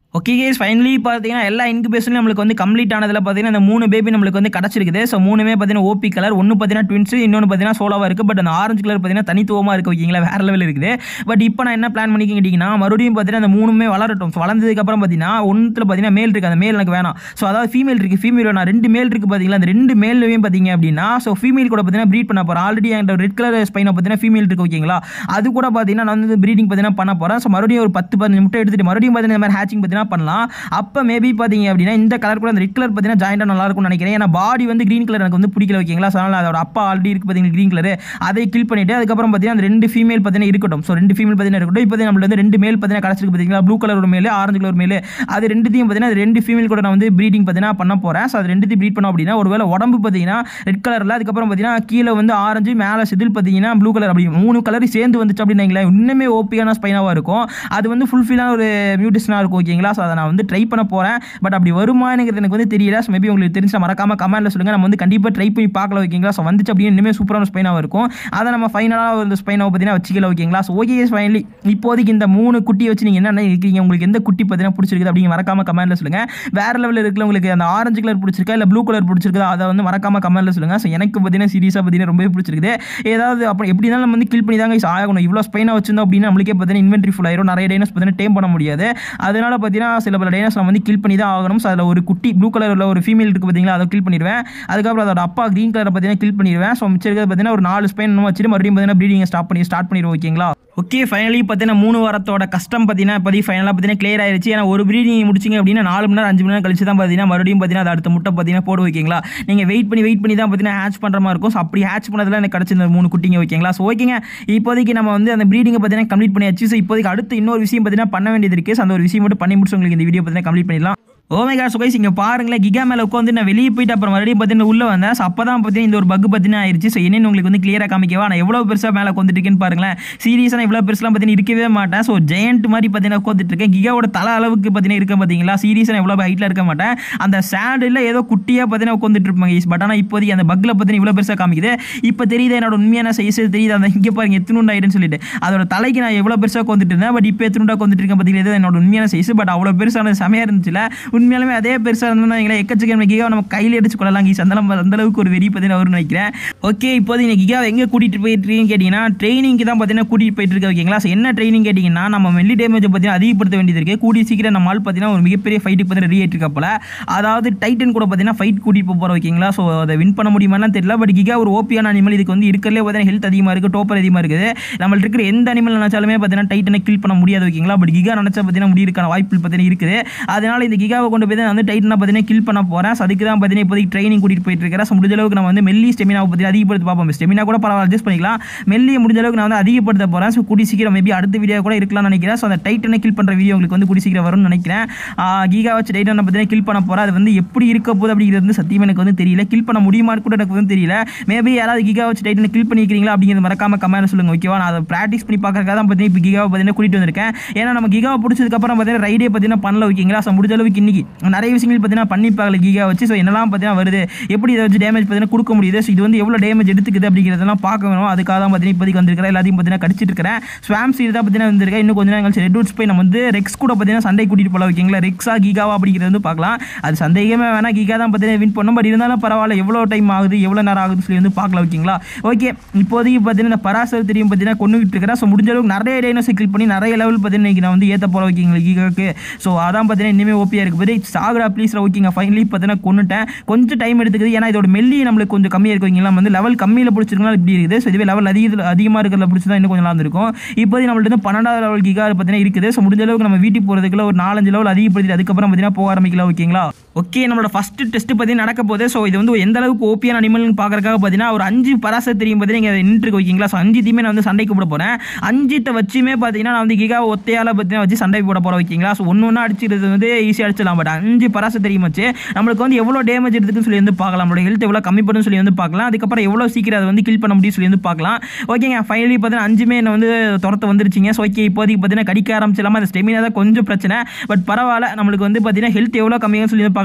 ஓகே கேஸ் ஃபைனலி பார்த்தீங்கன்னா எல்லா இன்குபேஷன்லையும் நம்மளுக்கு வந்து கம்ப்ளீட் ஆனதில் பார்த்தீங்கன்னா இந்த மூணு பேபி நம்மளுக்கு வந்து கிடச்சிருக்குது ஸோ மூணுமே பார்த்தீங்கன்னா ஓபி கலர் ஒன்று பார்த்தீங்கன்னா ட்வின்ஸ் இன்னொன்று பார்த்தீங்கன்னா சோலாவாக இருக்குது பட் அந்த ஆரஞ்சு கலர் பார்த்தீங்கன்னா தனித்துவமாக இருக்குது ஓகேங்களா வேறு லெவல் இருக்குது பட் இப்போ நான் என்ன பிளான் பண்ணிக்க கேட்டிங்கன்னா மறுபடியும் பார்த்தீங்கன்னா அந்த மூணுமே வளரட்டும் ஸோ வளர்ந்ததுக்கப்புறம் பார்த்தீங்கன்னா ஒன்றுல பார்த்தீங்கன்னா மேல் இருக்குது அந்த மேல் எனக்கு வேணாம் ஸோ அதாவது ஃபீமேல் இருக்குது ஃபீமேல் வேணாம் ரெண்டு மேல் இருக்குது பார்த்தீங்களா அந்த ரெண்டு மேல்லையும் பார்த்தீங்க அப்படின்னா ஸோ ஃபீமேல் கூட பார்த்தீங்கன்னா ப்ரீட் பண்ண போகிறேன் ஆல்ரெடி அந்த ரெட் கலர் ஸ்பைனை பார்த்தீங்கன்னா ஃபீமேல் இருக்குது ஓகேங்களா அது கூட பார்த்தீங்கன்னா நான் வந்து ப்ரீடிங் பார்த்தீங்கன்னா பண்ண போகிறேன் ஸோ மறுபடியும் ஒரு பத்து பதினஞ்சு முட்டை எடுத்துட்டு மறுபடியும் பார்த்தீங்கன்னா இந்த மாதிரி ஹேச்சிங் பார்த்தீங்கன்னா பண்ணலாம் அப்போ மேபி பார்த்தீங்க அப்படின்னா இந்த கலர் கூட அந்த ரெட் கலர் பார்த்தீங்கன்னா ஜாயிண்டாக நல்லா இருக்கும்னு நினைக்கிறேன் ஏன்னா பாடி வந்து க்ரீன் கலர் எனக்கு வந்து பிடிக்கல ஓகேங்களா ஸோ அதனால் அதோட அப்பா ஆல்ரெடி இருக்குது பார்த்தீங்கன்னா க்ரீன் கலர் அதை கில் பண்ணிட்டு அதுக்கப்புறம் பார்த்தீங்கன்னா அந்த ரெண்டு ஃபீமேல் பார்த்தீங்கன்னா இருக்கட்டும் ஸோ ரெண்டு ஃபீமேல் பார்த்தீங்கன்னா இருக்கட்டும் இப்போ நம்மளுக்கு வந்து ரெண்டு மேல் பார்த்தீங்கன்னா கிடச்சிருக்கு பார்த்தீங்களா ப்ளூ கலர் ஒரு மேல் ஆரஞ்சு கலர் மேல் அது ரெண்டுத்தையும் பார்த்தீங்கன்னா அது ரெண்டு ஃபீமேல் கூட நான் வந்து ப்ரீடிங் பார்த்தீங்கன்னா பண்ண போகிறேன் ஸோ அது ரெண்டுத்தையும் ப்ரீட் பண்ணோம் அப்படின்னா ஒருவேளை உடம்பு பார்த்தீங்கன்னா ரெட் கலரில் அதுக்கப்புறம் பார்த்தீங்கன்னா கீழே வந்து ஆரஞ்சு மேலே செதில் பார்த்தீங்கன்னா ப்ளூ கலர் அப்படி மூணு கலர் சேர்ந்து வந்துச்சு அப்படின்னா இன்னுமே ஓபியான ஸ்பைனாக இருக்கும் அது வந்து ஃபுல்ஃபில்லான ஒரு மியூட்டிஷனாக இருக்கும் ஓகேங்களா ஸோ அதை நான் வந்து ட்ரை பண்ண போகிறேன் பட் அப்படி வருமானங்கிறது எனக்கு வந்து தெரியல ஸோ மேபி உங்களுக்கு தெரிஞ்சா மறக்காம கமெண்ட்டில் சொல்லுங்கள் நம்ம வந்து கண்டிப்பாக ட்ரை பண்ணி பார்க்கல ஓகேங்களா ஸோ வந்துச்சு அப்படின்னு இனிமேல் சூப்பரான ஸ்பைனாக இருக்கும் அதை நம்ம ஃபைனலாக ஒரு ஸ்பைனாக பார்த்தீங்கன்னா வச்சுக்கல ஓகேங்களா ஸோ ஓகே ஃபைனலி இப்போதைக்கு இந்த மூணு குட்டியை வச்சு நீங்கள் என்ன இருக்கீங்க உங்களுக்கு எந்த குட்டி பார்த்தீங்கன்னா பிடிச்சிருக்குது அப்படிங்க மறக்காம கமெண்ட்டில் சொல்லுங்கள் வேறு லெவலில் இருக்குல்ல உங்களுக்கு அந்த ஆரஞ்சு கலர் பிடிச்சிருக்கா இல்லை ப்ளூ கலர் பிடிச்சிருக்கா அதை வந்து மறக்காம கமெண்ட்டில் சொல்லுங்கள் ஸோ எனக்கு பார்த்தீங்கன்னா சீரியஸாக பார்த்தீங்கன்னா ரொம்பவே பிடிச்சிருக்குது ஏதாவது அப்படி எப்படி இருந்தாலும் நம்ம வந்து கில் பண்ணி தாங்க ஆகணும் இவ்வளோ ஸ்பைனாக வச்சிருந்தோம் அப்படின்னா நம்மளுக்கே பார்த்தீங்கன்னா இன்வென்ட்ரி ஃபுல் ஆயிரும் நிறைய டைனஸ் பார்த்தீங்கன்னா டேம் பண்ண முடியாது அதனால பார்த்தீங்கன்னா சில பல டைனஸ் நம்ம வந்து கில் பண்ணி தான் ஆகணும் ஸோ அதில் ஒரு குட்டி ப்ளூ கலரில் ஒரு ஃபீமேல் இருக்குது பார்த்தீங்களா அதை கில் பண்ணிடுவேன் அதுக்கப்புறம் அதோட அப்பா க்ரீன் கலரை பார்த்தீங்கன்னா கில் பண்ணிடுவேன் ஸோ மிச்சம் இருக்கிறது பார்த்தீங்கன்னா ஒரு நாலு ஸ்பைன் நம்ம வச்சுட்டு மறுபடியும் பார்த்தீங்கன்னா ப்ரீடிங் ஸ்டாப் பண்ணி ஸ்டார்ட் பண்ணிடுவோம் ஓகேங்களா ஓகே ஃபைனலி பார்த்தீங்கன்னா மூணு வாரத்தோட கஷ்டம் பார்த்தீங்கன்னா இப்போதைக்கு ஃபைனலாக பார்த்தீங்கன்னா கிளியர் ஆயிருச்சு ஏன்னா ஒரு ப்ரீடிங் முடிச்சிங்க அப்படின்னா நாலு மணி நேரம் அஞ்சு மணி நேரம் கழிச்சு தான் பார்த்தீங்கன்னா மறுபடியும் பார்த்தீங்கன்னா அது அடுத்த முட்டை பார்த்தீங்கன்னா போடு வைக்கீங்களா நீங்கள் வெயிட் பண்ணி வெயிட் பண்ணி தான் பார்த்தீங்கன்னா ஹேட்ச் பண்ணுற மாதிரி இருக்கும் ஸோ அப்படி ஹேட்ச் பண்ணதில் எனக்கு கிடச்சிருந்த மூணு குட்டிங்க ஓகேங்களா ஸோ ஓகேங்க இப்போதைக்கு நம்ம வந்து அந்த ப்ரீடிங்கை பார்த்தீங்கன்னா கம்ப்ளீட் பண்ணியாச்சு ஸோ இப்போதைக்கு அடுத்து இன்னொரு விஷயம் பார்த்தீங்கன்னா பண்ண வேண்டியது இருக்குது ஸோ அந்த ஒரு விஷயம் மட்டும் பண்ணி முடிச்சு உங்களுக்கு இந்த வீடியோ பார்த்தீங்கன்னா கம்ப்ளீட் பண்ணிடலாம் ஓமேகா சுகைஸ் இங்கே பாருங்களேன் கிகா மேலே உட்காந்து நான் வெளியே போயிட்டு அப்புறம் மறுபடியும் பார்த்தீங்கன்னா உள்ளே வந்தேன் ஸோ அப்போ தான் பார்த்தீங்கன்னா இந்த ஒரு பக் பார்த்தீங்கன்னா ஆயிடுச்சு ஸோ என்னென்னு உங்களுக்கு வந்து கிளியராக காமிக்கவா நான் எவ்வளோ பெருசாக மேலே உட்காந்துட்டு இருக்கேன்னு பாருங்களேன் சீரியஸாக இவ்வளோ பெருசாக பார்த்தீங்கன்னா இருக்கவே மாட்டேன் ஸோ ஜெயண்ட் மாதிரி பார்த்தீங்கன்னா உட்காந்துட்டு இருக்கேன் கிகாவோட தலை அளவுக்கு பார்த்தீங்கன்னா இருக்க பார்த்தீங்களா சீரியஸாக எவ்வளோ ஹைட்டில் இருக்க மாட்டேன் அந்த சேடில் ஏதோ குட்டியாக பார்த்தீங்கன்னா உட்காந்துட்டு இருப்பாங்க பட் ஆனால் இப்போதைக்கு அந்த பக்கில் பார்த்தீங்கன்னா இவ்வளோ பெருசாக காமிக்குது இப்போ தெரியுது என்னோட உண்மையான சைஸ் தெரியுது அந்த இங்கே பாருங்க எத்தனுண்டு ஆயிடுன்னு சொல்லிட்டு அதோட தலைக்கு நான் எவ்வளோ பெருசாக உட்காந்துட்டு இருந்தேன் பட் இப்போ எத்தனுண்டா உட்காந்துட்டு இருக்கேன் பார்த்தீங்கன்னா இது என்னோட உண்மையான சைஸ் பட் அவ்வளோ பெருசான செமையாக இருந்துச்சுல உண்மையாலுமே அதே பெருசாக இருந்ததுன்னா எங்களை எக்கச்சக்க கிகா நம்ம கையில் அடிச்சு கொள்ளலாம் கீஸ் அந்த அளவு- அந்த அளவுக்கு ஒரு வெறி பார்த்தீங்கன்னா வரும்னு நினைக்கிறேன் ஓகே இப்போது நீங்கள் கிகா எங்கே கூட்டிகிட்டு போயிட்டு இருக்கீங்கன்னு கேட்டிங்கன்னா ட்ரைனிங்க்கு தான் பார்த்தீங்கன்னா கூட்டிகிட்டு போயிட்டு இருக்கு ஓகேங்களா ஸோ என்ன ட்ரைனிங் கேட்டிங்கன்னா நம்ம மெல்லி டேமேஜ் பார்த்தீங்கன்னா அதிகப்படுத்த வேண்டியது இருக்குது கூடி சீக்கிரம் நம்ம ஆள் பார்த்தீங்கன்னா ஒரு மிகப்பெரிய ஃபைட்டுக்கு பார்த்தீங்கன்னா ரெடி ஆகிட்டு போல அதாவது டைட்டன் கூட பார்த்தீங்கன்னா ஃபைட் கூட்டிகிட்டு போக போகிறோம் ஓகேங்களா ஸோ அதை வின் பண்ண முடியுமான்னு தெரியல பட் கிகா ஒரு ஓபியான அனிமல் இதுக்கு வந்து இருக்கிறதுலே பார்த்தீங்கன்னா ஹெல்த் அதிகமாக இருக்குது டோப்பர் அதிகமாக இருக்குது நம்மள்ட்ட இருக்கிற எந்த அனிமல் நினைச்சாலுமே பார்த்தீங்கன்னா டைட்டனை கில் பண்ண முடியாது ஓகேங்களா பட் கிகா நினச்சா பார்த்தீங்கன்னா முடியிருக்கான வாய்ப்புகள் பார்த்தீங்கன்னா இருக்குது அதனால இந்த கிகாவை கொண்டு போய் தான் வந்து டைட்டனை பார்த்தீங்கன்னா கில் பண்ண போகிறேன் ஸோ அதுக்கு தான் பார்த்தீங்கன்னா இப்போதைக்கு ட்ரைனிங் கூட்டிகிட்டு போயிட்டு இருக்கிறேன் ஸோ முடிஞ்ச அளவுக்கு நம்ம வந்து மெல்லி ஸ்டெமினாவை பற்றி அதிகப்படுத்தி பார்ப்போம் ஸ்டெமினா கூட பரவாயில்ல அட்ஜஸ்ட் பண்ணிக்கலாம் மெல்லியை முடிஞ்ச அளவுக்கு நான் வந்து அதிகப்படுத்த போகிறேன் ஸோ கூடி சீக்கிரம் மேபி அடுத்த வீடியோ கூட இருக்கலாம்னு நினைக்கிறேன் ஸோ அந்த டைட்டனை கில் பண்ணுற வீடியோ உங்களுக்கு வந்து கூடி சீக்கிரம் வரும்னு நினைக்கிறேன் கீகா வச்சு டைட்டனை பார்த்தீங்கன்னா கில் பண்ண போகிறேன் அது வந்து எப்படி இருக்க போகுது அப்படிங்கிறது வந்து சத்தியம் எனக்கு வந்து தெரியல கில் பண்ண முடியுமான்னு கூட எனக்கு வந்து தெரியல மேபி யாராவது கிகா வச்சு டைட்டனை கில் பண்ணிக்கிறீங்களா அப்படிங்கிறது மறக்காம கமெண்ட் சொல்லுங்க ஓகேவா நான் அதை ப்ராக்டிஸ் பண்ணி பார்க்கறதுக்காக தான் பார்த்தீங்கன்னா இப்போ கிகாவை பார்த்தீங்கன்னா கூட்டிட்டு வந்திருக்கேன் ஏன்னா நம்ம கிகாவை பிடிச்சதுக்கப்புறம் பார்த்தீங்கன்னா ரைடே பார்த்தீங்கன்னா பண்ணல ஓகேங்களா ஸோ முடிஞ்ச அளவுக்கு இன்னைக்கு நிறைய விஷயங்கள் பார்த்தீங்கன்னா பண்ணி பார்க்கல கிகா வச்சு ஸோ என்னெல்லாம் பார்த்தீங்கன்னா வருது எப்படி இதை வச்சு டேமேஜ் பார்த்தீங்கன்னா கொடுக்க முடியுது ஸோ இது வந்து எவ்வளோ டேமேஜ் எடுத்துக்குது அப்படிங்கிறதெல்லாம் பார்க்க வேணும் அதுக்காக தான் பார்த்தீங்கன்னா இப்போதைக்கு வந்திருக்கிறேன் எல்லாத்தையும் பார்த்தீங்கன்னா கடிச்சிட்டு இருக்கிறேன் ஸ்வாம் சீர் தான் பார்த்தீங்கன்னா வந்திருக்கேன் இன்னும் கொஞ்ச நேரம் கழிச்சு ரெட் ரூட்ஸ் போய் நம்ம வந்து ரெக்ஸ் கூட பார்த்தீங்கன்னா சண்டை கூட்டிட்டு போகலாம் ஓகேங்களா ரெக்ஸா கிகாவா அப்படிங்கிறது வந்து பார்க்கலாம் அது சந்தேகமே வேணா கிகா தான் பார்த்தீங்கன்னா வின் பண்ணும் பட் இருந்தாலும் பரவாயில்ல எவ்வளோ டைம் ஆகுது எவ்வளோ நேரம் ஆகுதுன்னு சொல்லி வந்து பார்க்கலாம் ஓகேங்களா ஓகே இப்போதைக்கு பார்த்தீங்கன்னா இந்த பராசர் தெரியும் பார்த்தீங்கன்னா கொண்டுகிட்டு இருக்கிறேன் ஸோ முடிஞ்ச அளவுக்கு நிறைய டைனோஸை கில் பண்ணி நிறைய லெவல் பார்த்தீங்கன்னா இன்னைக்கு நான் வந்து ஏற்ற போகிற ஓகேங்களா கிகாக்கு ஸோ அதான் பார்த்தீங்கன்னா இனிமே ஓபியாக இருக்குது போது சாகுடா ப்ளீஸ் ஓகேங்க ஃபைனலி பார்த்தீங்கன்னா கொண்டுட்டேன் கொஞ்சம் டைம் எடுத்துக்குது ஏன்னா இதோட மெல்லி நம்மளுக்கு கொஞ்சம் கம்மியாக இருக்கு ஓகேங்களா நம்ம வந்து லெவல் கம்மியில் பிடிச்சிருக்கனால இப்படி இருக்குது ஸோ இதுவே லெவல் அதிக அதிகமாக இருக்கிறத பிடிச்சி தான் இன்னும் கொஞ்சம் நல்லா இருக்கும் இப்போதைக்கு நம்மள்ட்ட வந்து பன்னெண்டாவது லெவல் கிகா பார்த்தீங்கன்னா இருக்குது ஸோ முடிஞ்ச அளவுக்கு நம்ம வீட்டுக்கு போகிறதுக்குள்ள ஒரு நாலஞ்சு லெவல் அதிகப்படுத்தி அதுக்கப்புறம் பார்த்தீங்கன்னா போக ஆரம்பிக்கலாம் ஓகேங்களா ஓகே நம்மளோட ஃபஸ்ட்டு டெஸ்ட் பார்த்தீங்கன்னா நடக்க போகுது ஸோ இது வந்து எந்த அளவுக்கு ஓபியான அனிமல்னு பார்க்கறதுக்காக பார்த்தீங்கன்னா ஒரு அஞ்சு பராசர் தெரியும் பார்த்தீங்கன்னா இங்கே நின்றுருக்கு ஓகேங்களா ஸோ அஞ்சு தீமே நான் வந்து சண்டை கூப்பிட போகிறேன் அஞ்சிட்ட வச்சுமே பார்த்தீங்கன்னா நான் வந்து கிகா ஒத்தையால் பார்த்தீங்கன்னா வச்சு சண்டை போட போகிறேன் ஓகேங்களா ஸோ ஒன்று ஒன்று அடிச்சிருது வந்து ஈஸியாக அடிச்சிடலாம் பட் அஞ்சு பராசர் தெரியும் வச்சு நம்மளுக்கு வந்து எவ்வளோ டேமேஜ் எடுத்துக்குன்னு சொல்லி வந்து பார்க்கலாம் நம்மளோட ஹெல்த் எவ்வளோ கம்மி பண்ணுன்னு சொல்லி வந்து பார்க்கலாம் அதுக்கப்புறம் எவ்வளோ சீக்கிரம் அதை வந்து கில் பண்ண முடியும் சொல்லி வந்து பார்க்கலாம் ஓகேங்க ஃபைனலி பார்த்தீங்கன்னா அஞ்சுமே என்ன வந்து துரத்த வந்துருச்சிங்க ஸோ ஓகே இப்போதைக்கு பார்த்தீங்கன்னா கடிக்க ஆரம்பிச்சிடலாமா அந்த ஸ்டெமினா தான் கொஞ்சம் பிரச்சனை பட் பரவாயில்ல நம்மளுக்கு வந்து பார்த்தீங்கன்னா ஹெல்த் எவ்வளோ கம்மியாக சொல்லி வந்து பார்க்கலாம்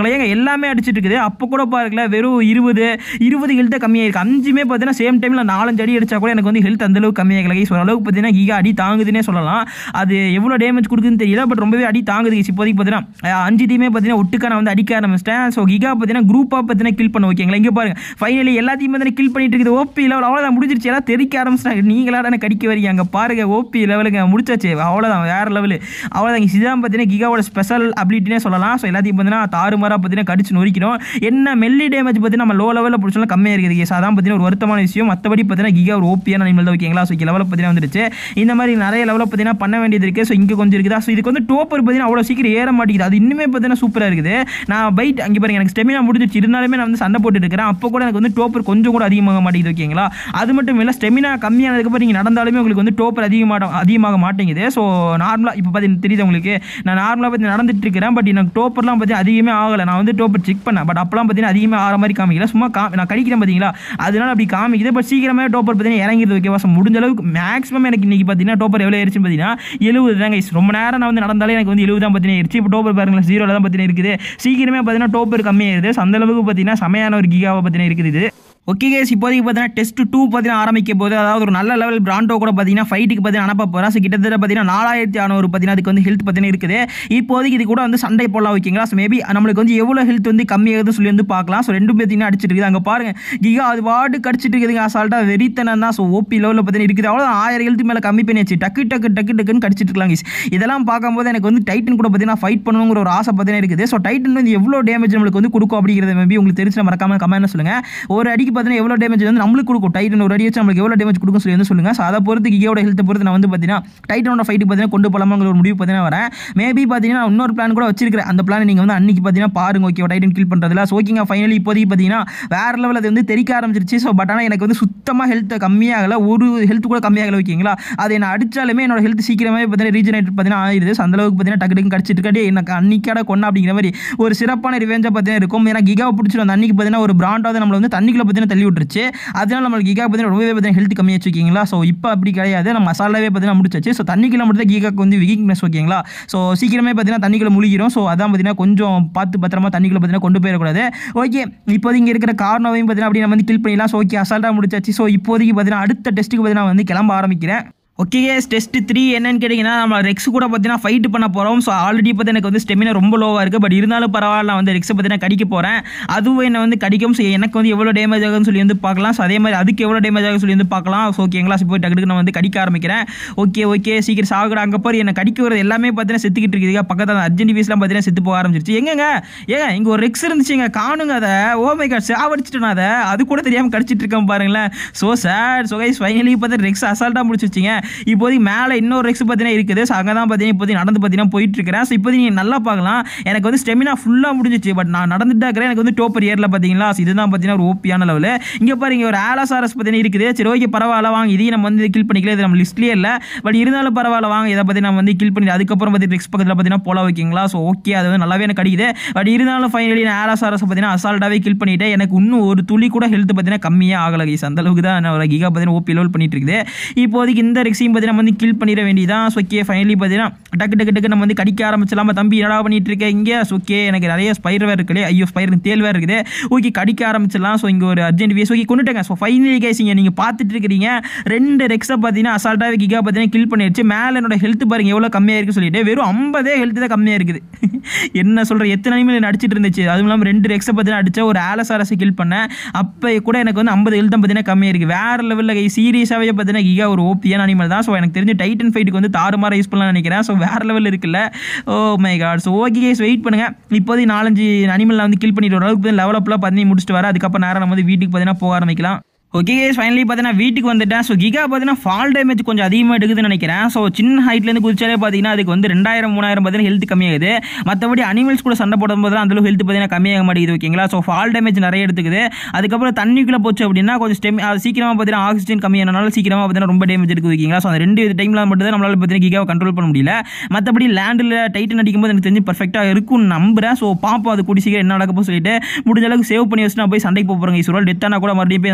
பார்க்கலாம் ஏங்க எல்லாமே அடிச்சிட்டு இருக்குது அப்போ கூட பாருங்களேன் வெறும் இருபது இருபது ஹெல்த்தை கம்மியாக இருக்குது அஞ்சுமே பார்த்தீங்கன்னா சேம் டைமில் நாலஞ்சு அடி அடிச்சா கூட எனக்கு வந்து ஹெல்த் அந்தளவுக்கு கம்மியாகல கைஸ் ஓரளவுக்கு பார்த்தீங்கன்னா கிகா அடி தாங்குதுன்னே சொல்லலாம் அது எவ்வளோ டேமேஜ் கொடுக்குதுன்னு தெரியல பட் ரொம்பவே அடி தாங்குது guys. இப்போதைக்கு பார்த்தீங்கன்னா அஹ், அஞ்சு டீமே பார்த்தீங்கன்னா ஒட்டுக்கா நான் வந்து அடிக்க ஆரம்பிச்சிட்டேன் ஸோ கிகா பார்த்தீங்கன்னா குரூப்பாக பார்த்தீங்கன்னா கில் பண்ண ஓகேங்களா இங்கே பாருங்க ஃபைனலி எல்லாத்தையும் பார்த்தீங்கன்னா கில் பண்ணிட்டு இருக்குது ஓபி லெவல் அவ்வளோதான் முடிஞ்சிருச்சு எல்லாம் தெறிக்க ஆரம்பிச்சிட்டாங்க நீங்களா எனக்கு கடிக்க வரீங்க அங்கே பாருங்க ஓபி லெவலுங்க முடிச்சாச்சு அவ்வளோதான் வேற லெவலு அவ்வளோதான் இதுதான் பார்த்தீங்கன்னா கிகாவோட ஸ்பெஷல் அபிலிட்டினே சொல்லலாம் ஸோ எல்லாத்தையும் பார்த்தீங்கன்னா தாறுமாறாக பார்த்தீங்கன்னா கடிச்சு நொறிக்கிறோம் என்ன மெல்லி டேமேஜ் பார்த்தீங்கன்னா நம்ம லோ லெவலில் பிடிச்சாலும் கம்மியாக இருக்குது ஸோ அதான் பார்த்தீங்கன்னா ஒரு வருத்தமான விஷயம் மற்றபடி பார்த்தீங்கன்னா கிகா ஒரு ஓபியான அனிமல் தான் ஓகேங்களா ஸோ லெவலில் பார்த்தீங்கன்னா வந்துருச்சு இந்த மாதிரி நிறைய லெவலில் பார்த்தீங்கன்னா பண்ண வேண்டியது இருக்குது ஸோ இங்கே கொஞ்சம் இருக்குதா ஸோ இதுக்கு வந்து டோப்பர் பார்த்தீங்கன்னா அவ்வளோ சீக்கிரம் ஏற மாட்டேங்குது அது இன்னுமே பார்த்தீங்கன்னா சூப்பராக இருக்குது நான் பைட் அங்கே பாருங்க எனக்கு ஸ்டெமினா முடிஞ்சிச்சு இருந்தாலுமே நான் வந்து சண்டை போட்டுட்டு இருக்கிறேன் அப்போ கூட எனக்கு வந்து டோப்பர் கொஞ்சம் கூட அதிகமாக மாட்டேங்குது ஓகேங்களா அது மட்டும் இல்லை ஸ்டெமினா கம்மியானதுக்கப்புறம் நீங்கள் நடந்தாலுமே உங்களுக்கு வந்து டோப்பர் அதிகமாக அதிகமாக மாட்டேங்குது ஸோ நார்மலாக இப்போ பார்த்தீங்கன்னா தெரியுது உங்களுக்கு நான் நார்மலாக பார்த்து நடந்துட்டு இருக்கிறேன் பட் எனக்கு டோப்பர்லாம் பற்றி அதிகமே ஆகலை நான் வந்து டோப்பர் செக் பண்ணேன் பட் அப்போலாம் பார்த்தீங்கன்னா அதிகமாக ஆகிற மாதிரி காமிக்கல சும்மா கா நான் கடிக்கிறேன் பார்த்தீங்களா அதனால அப்படி காமிக்குது பட் சீக்கிரமே டோப்பர் பார்த்தீங்கன்னா இறங்கிடுது ஓகேவா ஸோ முடிஞ்ச அளவுக்கு மேக்ஸிமம் எனக்கு இன்னைக்கு பார்த்தீங்கன்னா டோப்பர் எவ்வளோ ஏறிச்சுன்னு பார்த்தீங்கன்னா எழுபது தாங்க guys. ரொம்ப நேரம் நான் வந்து நடந்தாலே எனக்கு வந்து எழுபது தான் பார்த்தீங்கன்னா ஏறிச்சு இப்போ டோப்பர் பாருங்களேன் ஜீரோவில் தான் பார்த்தீங்கன்னா இருக்குது சீக்கிரமே பார்த்தீங்கன்னா டோப்பர் கம்மியாயிருது ஸோ அந்த அளவுக்கு பார்த்தீங்கன்னா செமையான ஒரு கிகாவை பார்த்தீங்கன்னா இருக்குது இது ஓகே கேஸ் இப்போதைக்கு பார்த்தீங்கன்னா டெஸ்ட் டூ பார்த்தீங்கன்னா ஆரம்பிக்க போது அதாவது ஒரு நல்ல லெவல் பிராண்டோ கூட பார்த்தீங்கன்னா ஃபைட்டுக்கு பார்த்தீங்கன்னா அனுப்ப போகிறா ஸோ கிட்டத்தட்ட பார்த்தீங்கன்னா நாலாயிரத்தி அறநூறு பார்த்தீங்கன்னா அதுக்கு வந்து ஹெல்த் பார்த்தீங்கன்னா இருக்குது இப்போதைக்கு இது கூட வந்து சண்டை போடலாம் ஓகேங்களா ஸோ மேபி நம்மளுக்கு வந்து எவ்வளோ ஹெல்த் வந்து கம்மியாகுதுன்னு சொல்லி வந்து பார்க்கலாம் ஸோ ரெண்டும் பார்த்தீங்கன்னா அடிச்சிட்டு இருக்குது அங்கே பாருங்க கிகா அது வாடு கடிச்சிட்டு இருக்குதுங்க அசால்ட்டாக வெறித்தனம் தான் ஸோ ஓபி லெவலில் பார்த்தீங்கன்னா இருக்குது அவ்வளோ ஆயிரம் ஹெல்த் மேலே கம்மி பண்ணி வச்சு டக்கு டக்கு டக்கு டக்குன்னு கடிச்சிட்டு இருக்கலாம் guys. இதெல்லாம் பார்க்கும்போது எனக்கு வந்து டைட்டன் கூட பார்த்தீங்கன்னா ஃபைட் பண்ணணுங்கிற ஒரு ஆசை பார்த்தீங்கன்னா இருக்குது ஸோ டைட்டன் வந்து எவ்வளோ டேமேஜ் நம்மளுக்கு வந்து கொடுக்கும் அப்படிங்கிறத மேபி உங்களுக்கு தெரிஞ்சு மறக்காம கமெண்ட் சொல்லுங்க ஒரு அடிக்கு பார்த்தீங்கன்னா எவ்வளோ டேமேஜ் வந்து நம்மளுக்கு கொடுக்கும் டைட்டன் ஒரு அடி வச்சு நம்மளுக்கு எவ்வளோ டேமேஜ் கொடுக்கும் சொல்லி வந்து சொல்லுங்க ஸோ அதை பொறுத்து கிகோட ஹெல்த்தை பொறுத்து நான் வந்து பார்த்தீங்கன்னா டைட்டனோட ஃபைட்டு பார்த்தீங்கன்னா கொண்டு போகலாமாங்கிற ஒரு முடிவு பார்த்தீங்கன்னா வரேன் மேபி பார்த்தீங்கன்னா நான் இன்னொரு பிளான் கூட வச்சிருக்கிறேன் அந்த பிளான் நீங்கள் வந்து அன்னைக்கு பார்த்தீங்கன்னா பாருங்க ஓகே டைட்டன் கில் பண்ணுறதுல ஸோ ஓகேங்க ஃபைனலி இப்போதைக்கு பார்த்தீங்கன்னா வேற லெவல் அது வந்து தெரிக்க ஆரம்பிச்சிருச்சு ஸோ பட் ஆனால் எனக்கு வந்து சுத்தமாக ஹெல்த் கம்மியாகல ஒரு ஹெல்த் கூட கம்மியாகல ஓகேங்களா அது என்ன அடிச்சாலுமே என்னோட ஹெல்த் சீக்கிரமே பார்த்தீங்கன்னா ரீஜனரேட் பார்த்தீங்கன்னா ஆயிடுது So, அந்த அளவுக்கு பார்த்தீங்கன்னா டக்கு டக்கு கடிச்சிட்டு இருக்காடி எனக்கு அன்னிக்காட கொண்டா அப்படிங்கிற மாதிரி ஒரு சிறப்பான ரிவெஞ்சாக பார்த்தீங்கன்னா இருக்கும் ஏன்னா கிகாவை பிடிச்சிட்டு அந்த அன்னைக்கு பார்த்தீங்கன்னா ஒரு பிராண்டாவது நம்மளை வந்து தண்ணிக்குள்ள பார்த்தீங்கன்னா தள்ளி விட்டுருச்சு அதனால நம்மளுக்கு கிகா பார்த்தீங்கன்னா ரொம்பவே பார்த்தீங்கன்னா ஹெல்த் கம்மியாச்சு ஓகேங்களா ஸோ இப்போ அப்படி கிடையாது நம்ம மசாலாவே பார்த்தீங்கன்னா முடிச்சாச்சு ஸோ தண்ணிக்குள்ள மட்டும் தான் கிகாக்கு வந்து வீக்னஸ் ஓகேங்களா ஸோ சீக்கிரமே பார்த்தீங்கன்னா தண்ணிக்குள்ள முழுகிறோம் ஸோ அதான் பார்த்தீங்கன்னா கொஞ்சம் பார்த்து பத்திரமா தண்ணிக்குள்ள பார்த்தீங்கன்னா கொண்டு போயிடக்கூடாது ஓகே இப்போது இங்கே இருக்கிற காரணவையும் பார்த்தீங்கன்னா அப்படி நம்ம வந்து கில் பண்ணிடலாம் ஸோ ஓகே அசால்ட்டாக முடிச்சாச்சு ஸோ இப்போதைக்கு பார்த்தீங்கன்னா அடுத்த டெஸ்ட்டுக்கு பார்த்தீங்கன்னா வந்து கிளம்ப ஆரம்பிக்கிறேன் ஓகே கேஸ் டெஸ்ட் த்ரீ என்னன்னு கேட்டிங்கன்னா நம்ம ரெக்ஸ் கூட பார்த்தீங்கன்னா ஃபைட் பண்ண போகிறோம் ஸோ ஆல்ரெடி பார்த்து எனக்கு வந்து ஸ்டெமினா ரொம்ப லோவாக இருக்குது பட் இருந்தாலும் பரவாயில்ல நான் வந்து ரெக்ஸை பார்த்தீங்கன்னா கடிக்க போகிறேன் அதுவும் என்ன வந்து கடிக்கும் ஸோ எனக்கு வந்து எவ்வளோ டேமேஜ் ஆகுதுன்னு சொல்லி வந்து பார்க்கலாம் ஸோ அதே மாதிரி அதுக்கு எவ்வளோ டேமேஜ் ஆகுதுன்னு சொல்லி வந்து பார்க்கலாம் ஸோ ஓகேங்களா ஸோ போய் டக்கு டக்குன்னு நான் வந்து கடிக்க ஆரம்பிக்கிறேன் ஓகே ஓகே சீக்கிரம் சாகுற அங்கே போய் என்னை கடிக்க வரது எல்லாமே பார்த்தீங்கன்னா செத்துக்கிட்டு இருக்குது பக்கத்தில் அர்ஜென்ட் பீஸ்லாம் பார்த்தீங்கன்னா செத்து போக ஆரம்பிச்சிருச்சு எங்கங்க ஏங்க இங்கே ஒரு ரெக்ஸ் இருந்துச்சுங்க காணுங்க அதை ஓ மை காட் சாவடிச்சிட்டேன் அதை அது கூட தெரியாமல் கடிச்சிட்டு இருக்கேன் பாருங்களேன் so sir so guys finally பார்த்து ரெக்ஸ் அசால்ட்டாக முடிச்சிருச்சிங்க இப்போதைக்கு மேலே இன்னொரு ரெக்ஸ் பார்த்தீங்கன்னா இருக்குது ஸோ அங்கே தான் பார்த்தீங்கன்னா இப்போதைக்கு நடந்து பார்த்தீங்கன்னா போயிட்டு இருக்கிறேன் ஸோ இப்போதைக்கு நீங்கள் நல்லா பார்க்கலாம் எனக்கு வந்து ஸ்டெமினா ஃபுல்லாக முடிஞ்சிச்சு பட் நான் நடந்துட்டு இருக்கிறேன் எனக்கு வந்து டோப்பர் இயரில் பார்த்தீங்களா ஸோ இதுதான் பார்த்தீங்கன்னா ஒரு ஓப்பியான லெவல் இங்கே பாருங்க ஒரு ஆலாசாரஸ் பார்த்தீங்கன்னா இருக்குது சரி ஓகே பரவாயில்ல வாங்க இதையும் நம்ம வந்து கில் பண்ணிக்கல இது நம்ம லிஸ்ட்லேயே இல்லை பட் இருந்தாலும் பரவாயில்ல வாங்க இதை பற்றி நம்ம வந்து கில் பண்ணி அதுக்கப்புறம் பார்த்து ரெக்ஸ் பக்கத்தில் பார்த்தீங்கன்னா போல வைக்கிங்களா ஸோ ஓகே அது வந்து நல்லாவே எனக்கு கிடைக்குது பட் இருந்தாலும் ஃபைனலி நான் ஆலாசாரஸ் பார்த்தீங்கன்னா அசால்ட்டாகவே கில் பண்ணிட்டேன் எனக்கு இன்னும் ஒரு துளி கூட ஹெல்த் பார்த்தீங்கன்னா கம்மியாக ஆகலை கைஸ் அந்த அளவுக்கு தான் நான் ஒரு கிகா பார்த்தீங்கன்னா ஓபி லெவல் பண்ணிட்டு இருக்குது இப்போதைக்கு இந்த ரெக்ஸையும் பார்த்தீங்கன்னா நம்ம வந்து கில் பண்ணிட வேண்டியதான் ஸோ ஓகே ஃபைனலி பார்த்தீங்கன்னா டக்கு டக்கு டக்கு நம்ம வந்து கடிக்க ஆரம்பிச்சலாமா தம்பி என்னடா பண்ணிட்டு இருக்க இங்கே ஓகே எனக்கு நிறைய ஸ்பைர் வேறு இருக்குது ஐயோ ஸ்பைர் தேல் வேறு இருக்குது ஓகே கடிக்க ஆரம்பிச்சிடலாம் ஸோ இங்கே ஒரு அர்ஜென்ட் வேஸ் ஓகே கொண்டுட்டேங்க ஸோ ஃபைனலி கேஸ் இங்கே நீங்கள் பார்த்துட்டு இருக்கிறீங்க ரெண்டு ரெக்ஸை பார்த்தீங்கன்னா அசால்ட்டாக கிகா பார்த்தீங்கன்னா கில் பண்ணிடுச்சு மேலே என்னோட ஹெல்த் பாருங்க எவ்வளோ கம்மியாக இருக்குது சொல்லிட்டு வெறும் ஐம்பதே ஹெல்த் தான் கம்மியாக இருக்குது என்ன சொல்கிற எத்தனை அனிமல் நடிச்சிட்டு இருந்துச்சு அதுவும் இல்லாமல் ரெண்டு ரெக்ஸை பார்த்தீங்கன்னா அடிச்சா ஒரு ஆலசாரஸை கில் பண்ணேன் அப்போ கூட எனக்கு வந்து ஐம்பது ஹெல்த் பார்த்தீங்கன்னா கம்மியாக இருக்குது வேறு லெவலில் கை சீரியஸாகவே பார்த்தீங்கன்னா கிகா ஒரு ஓபியான அனிமல் தான் ஸோ எனக்கு தெரிஞ்சு டைட்டன் ஃபைட்டுக்கு வந்து தாறுமாற யூஸ் பண்ணலாம்னு நினைக்கிறேன் ஸோ வேறு லெவல் இருக்குல்ல oh my god so okay guys wait பண்ணுங்கள் இப்போதைக்கு நாலஞ்சு அனிமலில் வந்து கில் பண்ணிட்டு ஒரு அளவுக்கு லெவலப்லாம் பண்ணி முடிச்சுட்டு வர அதுக்கப்புறம் நேரம் நம்ம வந்து வீட்டுக்கு பார்த்தீங்கன்னா போக ஆரம்பிக்கலாம் ஓகே கேஸ் ஃபைனலி பார்த்தீங்கன்னா வீட்டுக்கு வந்துட்டேன் ஸோ கிகா பார்த்தீங்கன்னா ஃபால் டேமேஜ் கொஞ்சம் அதிகமாக எடுக்குதுன்னு நினைக்கிறேன் ஸோ சின்ன ஹைட்லேருந்து குதிச்சாலே பார்த்தீங்கன்னா அதுக்கு வந்து ரெண்டாயிரம் மூணாயிரம் பார்த்தீங்கன்னா ஹெல்த் கம்மியாகுது மற்றபடி அனிமல்ஸ் கூட சண்டை போடும்போது தான் அந்தளவு ஹெல்த் பார்த்தீங்கன்னா கம்மியாக மாட்டேங்குது ஓகேங்களா ஸோ ஃபால் டேமேஜ் நிறைய எடுத்துக்குது அதுக்கப்புறம் தண்ணிக்குள்ளே போச்சு அப்படின்னா கொஞ்சம் ஸ்டெம் அது சீக்கிரமாக பார்த்தீங்கன்னா ஆக்சிஜன் கம்மியானால சீக்கிரமாக பார்த்தீங்கன்னா ரொம்ப டேமேஜ் எடுக்குது ஓகேங்களா ஸோ அந்த ரெண்டு டைமில் மட்டும் தான் நம்மளால் பார்த்தீங்கன்னா கிகாவை கண்ட்ரோல் பண்ண முடியல மற்றபடி லேண்டில் டைட்டன் அடிக்கும்போது எனக்கு தெரிஞ்சு பர்ஃபெக்டாக இருக்கும்னு நம்புறேன் ஸோ பாப்போம் அது கூடி சீக்கிரம் என்ன நடக்கப்போ சொல்லிட்டு முடிஞ்ச அளவுக்கு சேவ் பண்ணி வச்சு நான் போய் சண்டைக்கு போக போகிறேன் சுரல் டெத்தானா கூட மறுபடியும் போய் அந்த லோக்கல் சேவ்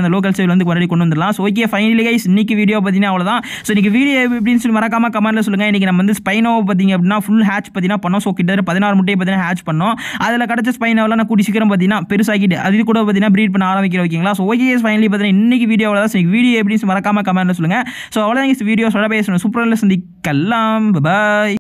சேல் வந்து மறுபடியும் கொண்டு வந்துடலாம் ஸோ ஓகே ஃபைனலி கைஸ் இன்னைக்கு வீடியோ பார்த்தீங்கன்னா அவ்வளோதான் ஸோ இன்னைக்கு வீடியோ எப்படின்னு சொல்லி மறக்காம கமெண்ட்ல சொல்லுங்க இன்னைக்கு நம்ம வந்து ஸ்பைனோ பார்த்தீங்க அப்படின்னா ஃபுல் ஹேட்ச் பார்த்தீங்கன்னா பண்ணோம் ஸோ கிட்டத்தட்ட பதினாறு முட்டையை பார்த்தீங்கன்னா ஹேட்ச் பண்ணோம் அதில் கிடச்ச ஸ்பைனோவில் நான் கூட்டி சீக்கிரம் பார்த்தீங்கன்னா பெருசாக்கிட்டு அது கூட பார்த்தீங்கன்னா ப்ரீட் பண்ண ஆரம்பிக்கிற ஓகேங்களா ஸோ ஓகே ஃபைனலி பார்த்தீங்கன்னா இன்னைக்கு வீடியோ அவ்வளோதான் ஸோ வீடியோ எப்படின்னு சொல்லி மறக்காம கமெண்ட்ல சொல்லுங்க ஸோ அவ்வளோதான் வீடியோ சொல்ல பேசணும் சூப்பராக சந்திக்கலாம் பாய்